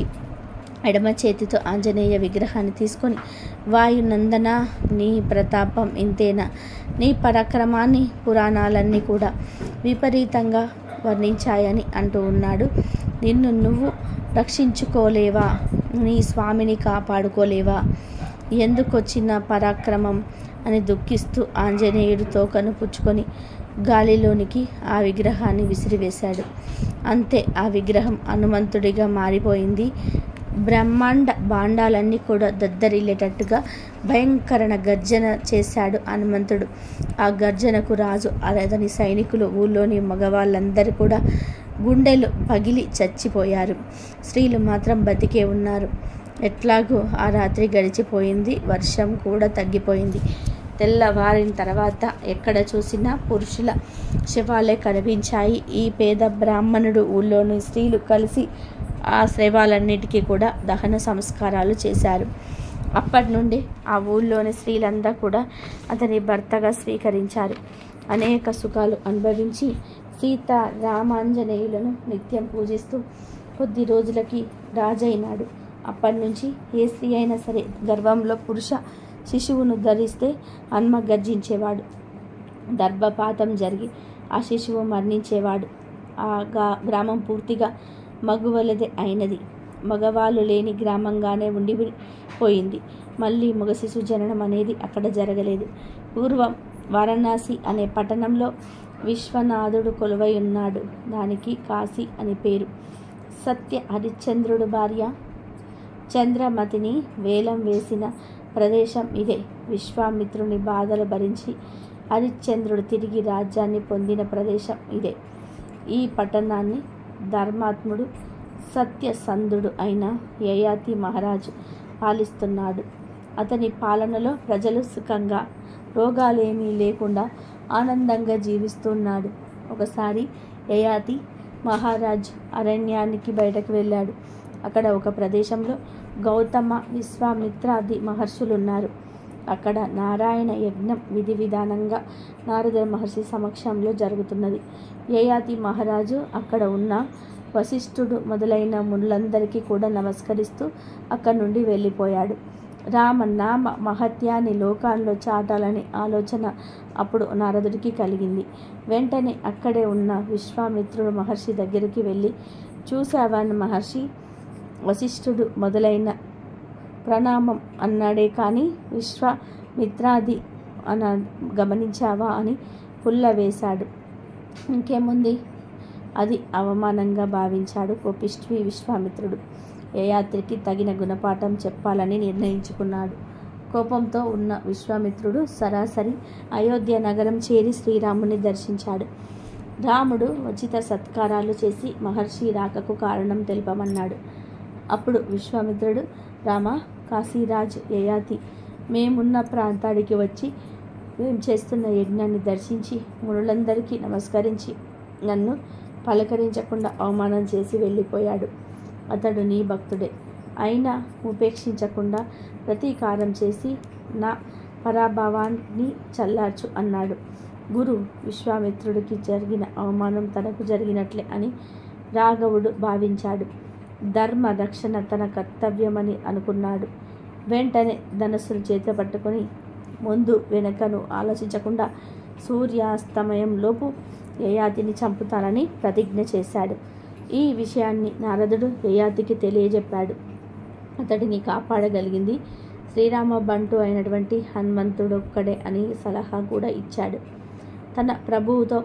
ఎడమ చేతితో ఆంజనేయ విగ్రహాన్ని తీసుకొని వాయునందన నీ ప్రతాపం ఇంతేనా నీ పరాక్రమాన్ని పురాణాలన్నీ కూడా విపరీతంగా వర్ణించాయని అంటూ ఉన్నాడు నిన్ను నువ్వు రక్షించుకోలేవా నీ స్వామిని కాపాడుకోలేవా ఎందుకొచ్చిన పరాక్రమం అని దుఃఖిస్తూ ఆంజనేయుడు తోకను పుచ్చుకొని గాలిలోనికి ఆ విగ్రహాన్ని విసిరివేశాడు అంతే ఆ విగ్రహం హనుమంతుడిగా మారిపోయింది బ్రహ్మాండ బాండాలన్నీ కూడా దద్దరిల్లేటట్టుగా భయంకరణ గర్జన చేశాడు హనుమంతుడు ఆ గర్జనకు రాజు అతని సైనికులు ఊళ్ళోని మగవాళ్ళందరూ కూడా గుండెలు పగిలి చచ్చిపోయారు స్త్రీలు మాత్రం బతికే ఉన్నారు ఎట్లాగూ ఆ రాత్రి గడిచిపోయింది వర్షం కూడా తగ్గిపోయింది తెల్లవారిన తర్వాత ఎక్కడ చూసినా పురుషుల శవాలే కనిపించాయి ఈ పేద బ్రాహ్మణుడు ఊళ్ళోని స్త్రీలు కలిసి ఆ శవాలన్నిటికీ కూడా దహన సంస్కారాలు చేశారు అప్పటి నుండి ఆ ఊళ్ళోని స్త్రీలంతా కూడా అతని భర్తగా స్వీకరించారు అనేక సుఖాలు అనుభవించి సీత రామాంజనేయులను నిత్యం పూజిస్తూ కొద్ది రోజులకి రాజైనాడు అప్పటి నుంచి ఏ స్త్రీ అయినా సరే గర్వంలో పురుష శిశువును ధరిస్తే హన్మ గర్జించేవాడు దర్భపాతం జరిగి ఆ శిశువు మరణించేవాడు ఆ గా గ్రామం పూర్తిగా మగువలదే అయినది మగవాళ్ళు లేని గ్రామంగానే ఉండిపోయింది మళ్ళీ మగ శిశు జననం అనేది అక్కడ జరగలేదు పూర్వం వారణాసి అనే పట్టణంలో విశ్వనాథుడు కొలువై ఉన్నాడు దానికి కాశీ అని పేరు సత్య హరిశ్చంద్రుడు భార్య చంద్రమతిని వేలం వేసిన ప్రదేశం ఇదే విశ్వామిత్రుని బాధలు భరించి హరిశ్చంద్రుడు తిరిగి రాజ్యాన్ని పొందిన ప్రదేశం ఇదే ఈ పట్టణాన్ని ధర్మాత్ముడు సత్యసంధుడు అయిన యయాతి మహారాజు పాలిస్తున్నాడు అతని పాలనలో ప్రజలు సుఖంగా రోగాలేమీ లేకుండా ఆనందంగా జీవిస్తున్నాడు ఒకసారి యయాతి మహారాజ్ అరణ్యానికి బయటకు వెళ్ళాడు అక్కడ ఒక ప్రదేశంలో గౌతమ విశ్వామిత్రాది మహర్షులున్నారు అక్కడ నారాయణ యజ్ఞం విధి విధానంగా నారద మహర్షి సమక్షంలో జరుగుతున్నది యయాతి మహారాజు అక్కడ ఉన్న వశిష్ఠుడు మొదలైన మునులందరికీ కూడా నమస్కరిస్తూ అక్కడి నుండి వెళ్ళిపోయాడు రామ నామ మహత్యాన్ని లోకాల్లో చాటాలని ఆలోచన అప్పుడు నారదుడికి కలిగింది వెంటనే అక్కడే ఉన్న విశ్వామిత్రుడు మహర్షి దగ్గరికి వెళ్ళి చూసావా మహర్షి వశిష్ఠుడు మొదలైన ప్రణామం అన్నాడే కానీ విశ్వామిత్రాది అన గమనించావా అని పుల్ల వేశాడు ఇంకేముంది అది అవమానంగా భావించాడు కోపిష్ఠి విశ్వామిత్రుడు యయాత్రికి తగిన గుణపాఠం చెప్పాలని నిర్ణయించుకున్నాడు కోపంతో ఉన్న విశ్వామిత్రుడు సరాసరి అయోధ్య నగరం చేరి శ్రీరాముని దర్శించాడు రాముడు ఉచిత సత్కారాలు చేసి మహర్షి రాకకు కారణం తెలుపమన్నాడు అప్పుడు విశ్వామిత్రుడు రామ కాశీరాజ్ యయాతి మేమున్న ప్రాంతానికి వచ్చి మేము చేస్తున్న యజ్ఞాన్ని దర్శించి మునులందరికీ నమస్కరించి నన్ను పలకరించకుండా అవమానం చేసి వెళ్ళిపోయాడు అతడు నీ భక్తుడే అయినా ఉపేక్షించకుండా ప్రతీకారం చేసి నా పరాభవాన్ని చల్లార్చు అన్నాడు గురు విశ్వామిత్రుడికి జరిగిన అవమానం తనకు జరిగినట్లే అని రాఘవుడు భావించాడు ధర్మ రక్షణ తన కర్తవ్యమని అనుకున్నాడు వెంటనే ధనస్సును చేత పట్టుకొని ముందు వెనకను ఆలోచించకుండా సూర్యాస్తమయంలోపు యయాతిని చంపుతానని ప్రతిజ్ఞ చేశాడు ఈ విషయాన్ని నారదుడు యయాతికి తెలియజెప్పాడు అతడిని కాపాడగలిగింది శ్రీరామ బంటు అయినటువంటి హనుమంతుడొక్కడే అని సలహా కూడా ఇచ్చాడు తన ప్రభువుతో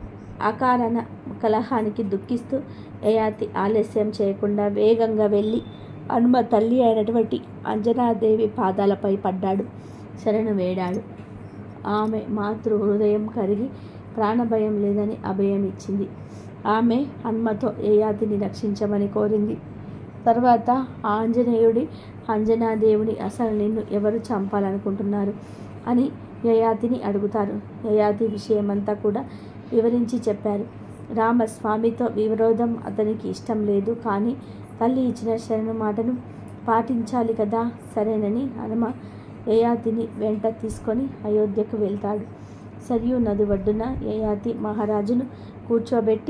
అకారణ కలహానికి దుఃఖిస్తూ యయాతి ఆలస్యం చేయకుండా వేగంగా వెళ్ళి హనుమ తల్లి అయినటువంటి అంజనాదేవి పాదాలపై పడ్డాడు శరణు వేడాడు ఆమె మాతృ హృదయం కరిగి ప్రాణభయం లేదని అభయం ఇచ్చింది ఆమె హనుమతో యయాతిని రక్షించమని కోరింది తర్వాత ఆంజనేయుడి అంజనాదేవుని అసలు నిన్ను ఎవరు చంపాలనుకుంటున్నారు అని యయాతిని అడుగుతారు యయాతి విషయమంతా కూడా వివరించి చెప్పారు రామస్వామితో విరోధం అతనికి ఇష్టం లేదు కానీ తల్లి ఇచ్చిన శరణు మాటను పాటించాలి కదా సరేనని హనుమ యయాతిని వెంట తీసుకొని అయోధ్యకు వెళ్తాడు సరియు నది ఒడ్డున యయాతి మహారాజును కూర్చోబెట్టి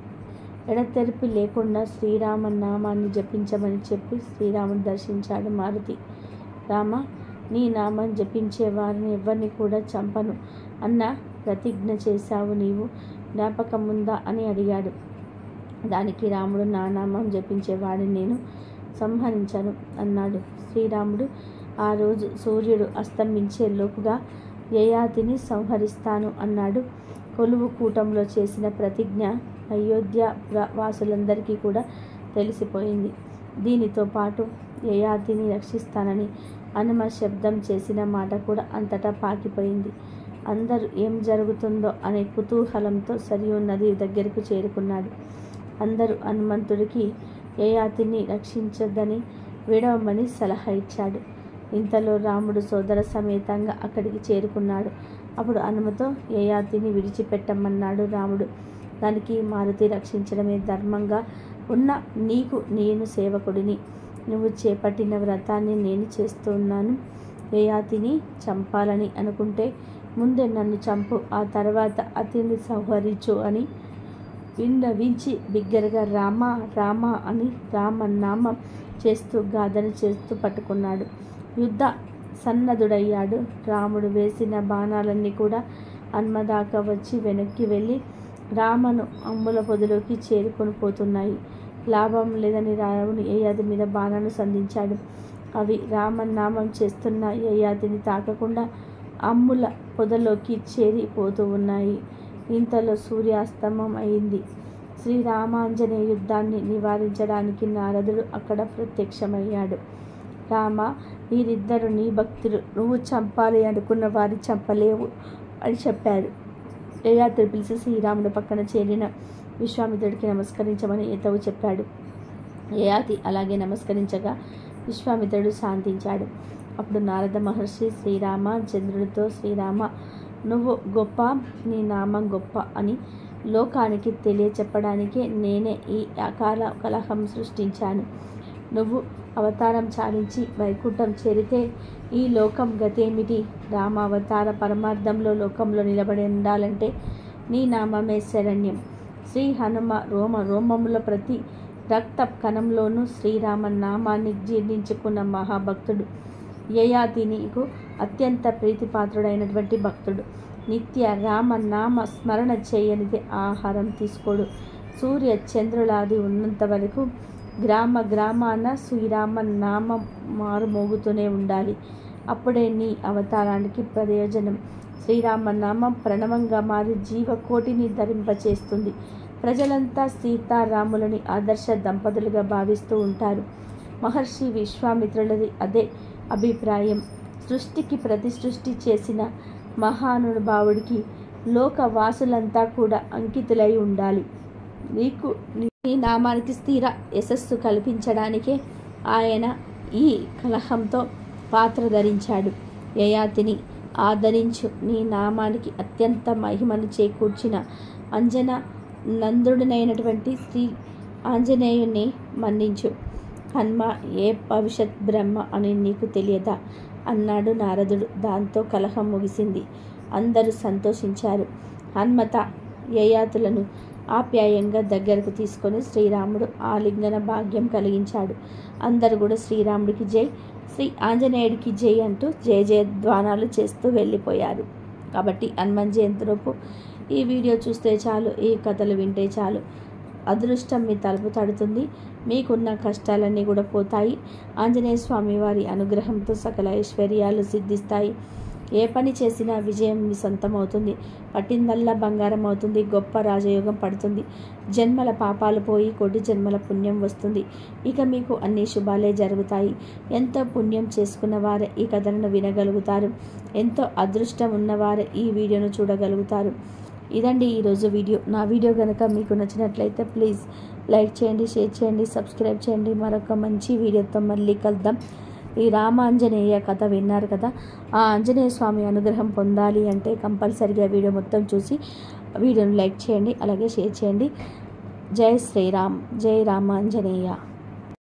ఎడతెరిపి లేకుండా శ్రీరామ నామాన్ని జపించమని చెప్పి శ్రీరాముని దర్శించాడు మారుతి రామ నీ నామం జపించే వారిని ఎవరిని కూడా చంపను అన్న ప్రతిజ్ఞ చేశావు నీవు జ్ఞాపకం ఉందా అని అడిగాడు దానికి రాముడు నా నామం జపించేవాడిని నేను సంహరించను అన్నాడు శ్రీరాముడు ఆ రోజు సూర్యుడు అస్తమించే లోపుగా యయాతిని సంహరిస్తాను అన్నాడు కొలువు కూటంలో చేసిన ప్రతిజ్ఞ అయోధ్య ప్ర- వాసులందరికీ కూడా తెలిసిపోయింది దీనితో పాటు యయాతిని రక్షిస్తానని హనుమ శబ్దం చేసిన మాట కూడా అంతటా పాకిపోయింది అందరూ ఏం జరుగుతుందో అనే కుతూహలంతో సరియు నది దగ్గరకు చేరుకున్నాడు అందరూ హనుమంతుడికి యయాతిని రక్షించద్దని విడవమని సలహా ఇచ్చాడు ఇంతలో రాముడు సోదర సమేతంగా అక్కడికి చేరుకున్నాడు అప్పుడు హనుమతో యయాతిని విడిచిపెట్టమన్నాడు రాముడు దానికి మారుతి రక్షించడమే ధర్మంగా ఉన్న నీకు నేను సేవకుడిని నువ్వు చేపట్టిన వ్రతాన్ని నేను చేస్తున్నాను యయాతిని చంపాలని అనుకుంటే ముందే నన్ను చంపు ఆ తర్వాత అతిని సంహరించు అని విన్నవించి బిగ్గరగా రామ రామ అని రామనామం చేస్తూ గాథన చేస్తూ పట్టుకున్నాడు యుద్ధ సన్నద్ధుడయ్యాడు రాముడు వేసిన బాణాలన్నీ కూడా హన్మదాకా వచ్చి వెనక్కి వెళ్ళి రామను అమ్ముల పొదిలోకి చేరుకొని పోతున్నాయి లాభం లేదని రాముని యయాతి మీద బాణాలు సంధించాడు అవి రామనామం చేస్తున్న యయాతిని తాకకుండా అమ్ముల పొదలోకి చేరిపోతూ ఉన్నాయి ఇంతలో సూర్యాస్తమం అయింది శ్రీరామాంజనేయ యుద్ధాన్ని నివారించడానికి నారదుడు అక్కడ ప్రత్యక్షమయ్యాడు రామ వీరిద్దరు నీ భక్తులు నువ్వు చంపాలి అనుకున్న వారి చంపలేవు అని చెప్పారు యయాతుడు పిలిచి శ్రీరాముడు పక్కన చేరిన విశ్వామిత్రుడికి నమస్కరించమని ఏతవు చెప్పాడు యయాతి అలాగే నమస్కరించగా విశ్వామిత్రుడు శాంతించాడు అప్పుడు నారద మహర్షి శ్రీరామ చంద్రుడితో శ్రీరామ నువ్వు గొప్ప నీ నామం గొప్ప అని లోకానికి తెలియచెప్పడానికే నేనే ఈ అకాల కలహం సృష్టించాను నువ్వు అవతారం చాలించి వైకుంఠం చేరితే ఈ లోకం గతేమిటి రామ అవతార పరమార్థంలో లోకంలో నిలబడి ఉండాలంటే నీ నామమే శరణ్యం శ్రీ హనుమ రోమ రోమముల ప్రతి రక్త కణంలోనూ శ్రీరామ నామాన్ని జీర్ణించుకున్న మహాభక్తుడు యయాతి నీకు అత్యంత ప్రీతిపాత్రుడైనటువంటి భక్తుడు నిత్య రామ నామ స్మరణ చేయనిది ఆహారం తీసుకోడు సూర్య చంద్రులాది ఉన్నంత వరకు గ్రామ గ్రామాన శ్రీరామ నామం మారుమోగుతూనే ఉండాలి అప్పుడే నీ అవతారానికి ప్రయోజనం శ్రీరామ నామం ప్రణవంగా మారి జీవకోటిని ధరింపచేస్తుంది ప్రజలంతా సీతారాములని ఆదర్శ దంపతులుగా భావిస్తూ ఉంటారు మహర్షి విశ్వామిత్రులది అదే అభిప్రాయం సృష్టికి ప్రతి సృష్టి చేసిన మహానుభావుడికి లోకవాసులంతా కూడా అంకితులై ఉండాలి నీకు నీ నామానికి స్థిర యశస్సు కల్పించడానికే ఆయన ఈ కలహంతో పాత్ర ధరించాడు యయాతిని ఆదరించు నీ నామానికి అత్యంత మహిమను చేకూర్చిన అంజన నందుడినైనటువంటి శ్రీ ఆంజనేయుని మన్నించు హన్మ ఏ భవిష్యత్ బ్రహ్మ అని నీకు తెలియదా అన్నాడు నారదుడు దాంతో కలహం ముగిసింది అందరూ సంతోషించారు హన్మత యయాతులను ఆప్యాయంగా దగ్గరకు తీసుకొని శ్రీరాముడు ఆలింగన భాగ్యం కలిగించాడు అందరూ కూడా శ్రీరాముడికి జై శ్రీ ఆంజనేయుడికి జై అంటూ జయ జయధ్వానాలు చేస్తూ వెళ్ళిపోయారు కాబట్టి హనుమాన్ జయంతిలోపు ఈ వీడియో చూస్తే చాలు ఈ కథలు వింటే చాలు అదృష్టం మీ తలుపు తడుతుంది మీకున్న కష్టాలన్నీ కూడా పోతాయి ఆంజనేయ స్వామి వారి అనుగ్రహంతో సకల ఐశ్వర్యాలు సిద్ధిస్తాయి ఏ పని చేసినా విజయం మీ సొంతం అవుతుంది పట్టిందల్లా బంగారం అవుతుంది గొప్ప రాజయోగం పడుతుంది జన్మల పాపాలు పోయి కోటి జన్మల పుణ్యం వస్తుంది ఇక మీకు అన్ని శుభాలే జరుగుతాయి ఎంతో పుణ్యం చేసుకున్న వారే ఈ కథలను వినగలుగుతారు ఎంతో అదృష్టం ఉన్నవారే ఈ వీడియోను చూడగలుగుతారు ఇదండి ఈరోజు వీడియో నా వీడియో కనుక మీకు నచ్చినట్లయితే ప్లీజ్ లైక్ చేయండి షేర్ చేయండి సబ్స్క్రైబ్ చేయండి మరొక మంచి వీడియోతో మళ్ళీ కలుద్దాం ఈ రామాంజనేయ కథ విన్నారు కదా ఆ ఆంజనేయ స్వామి అనుగ్రహం పొందాలి అంటే కంపల్సరిగా వీడియో మొత్తం చూసి వీడియోను లైక్ చేయండి అలాగే షేర్ చేయండి జై శ్రీరామ్ జై రామాంజనేయ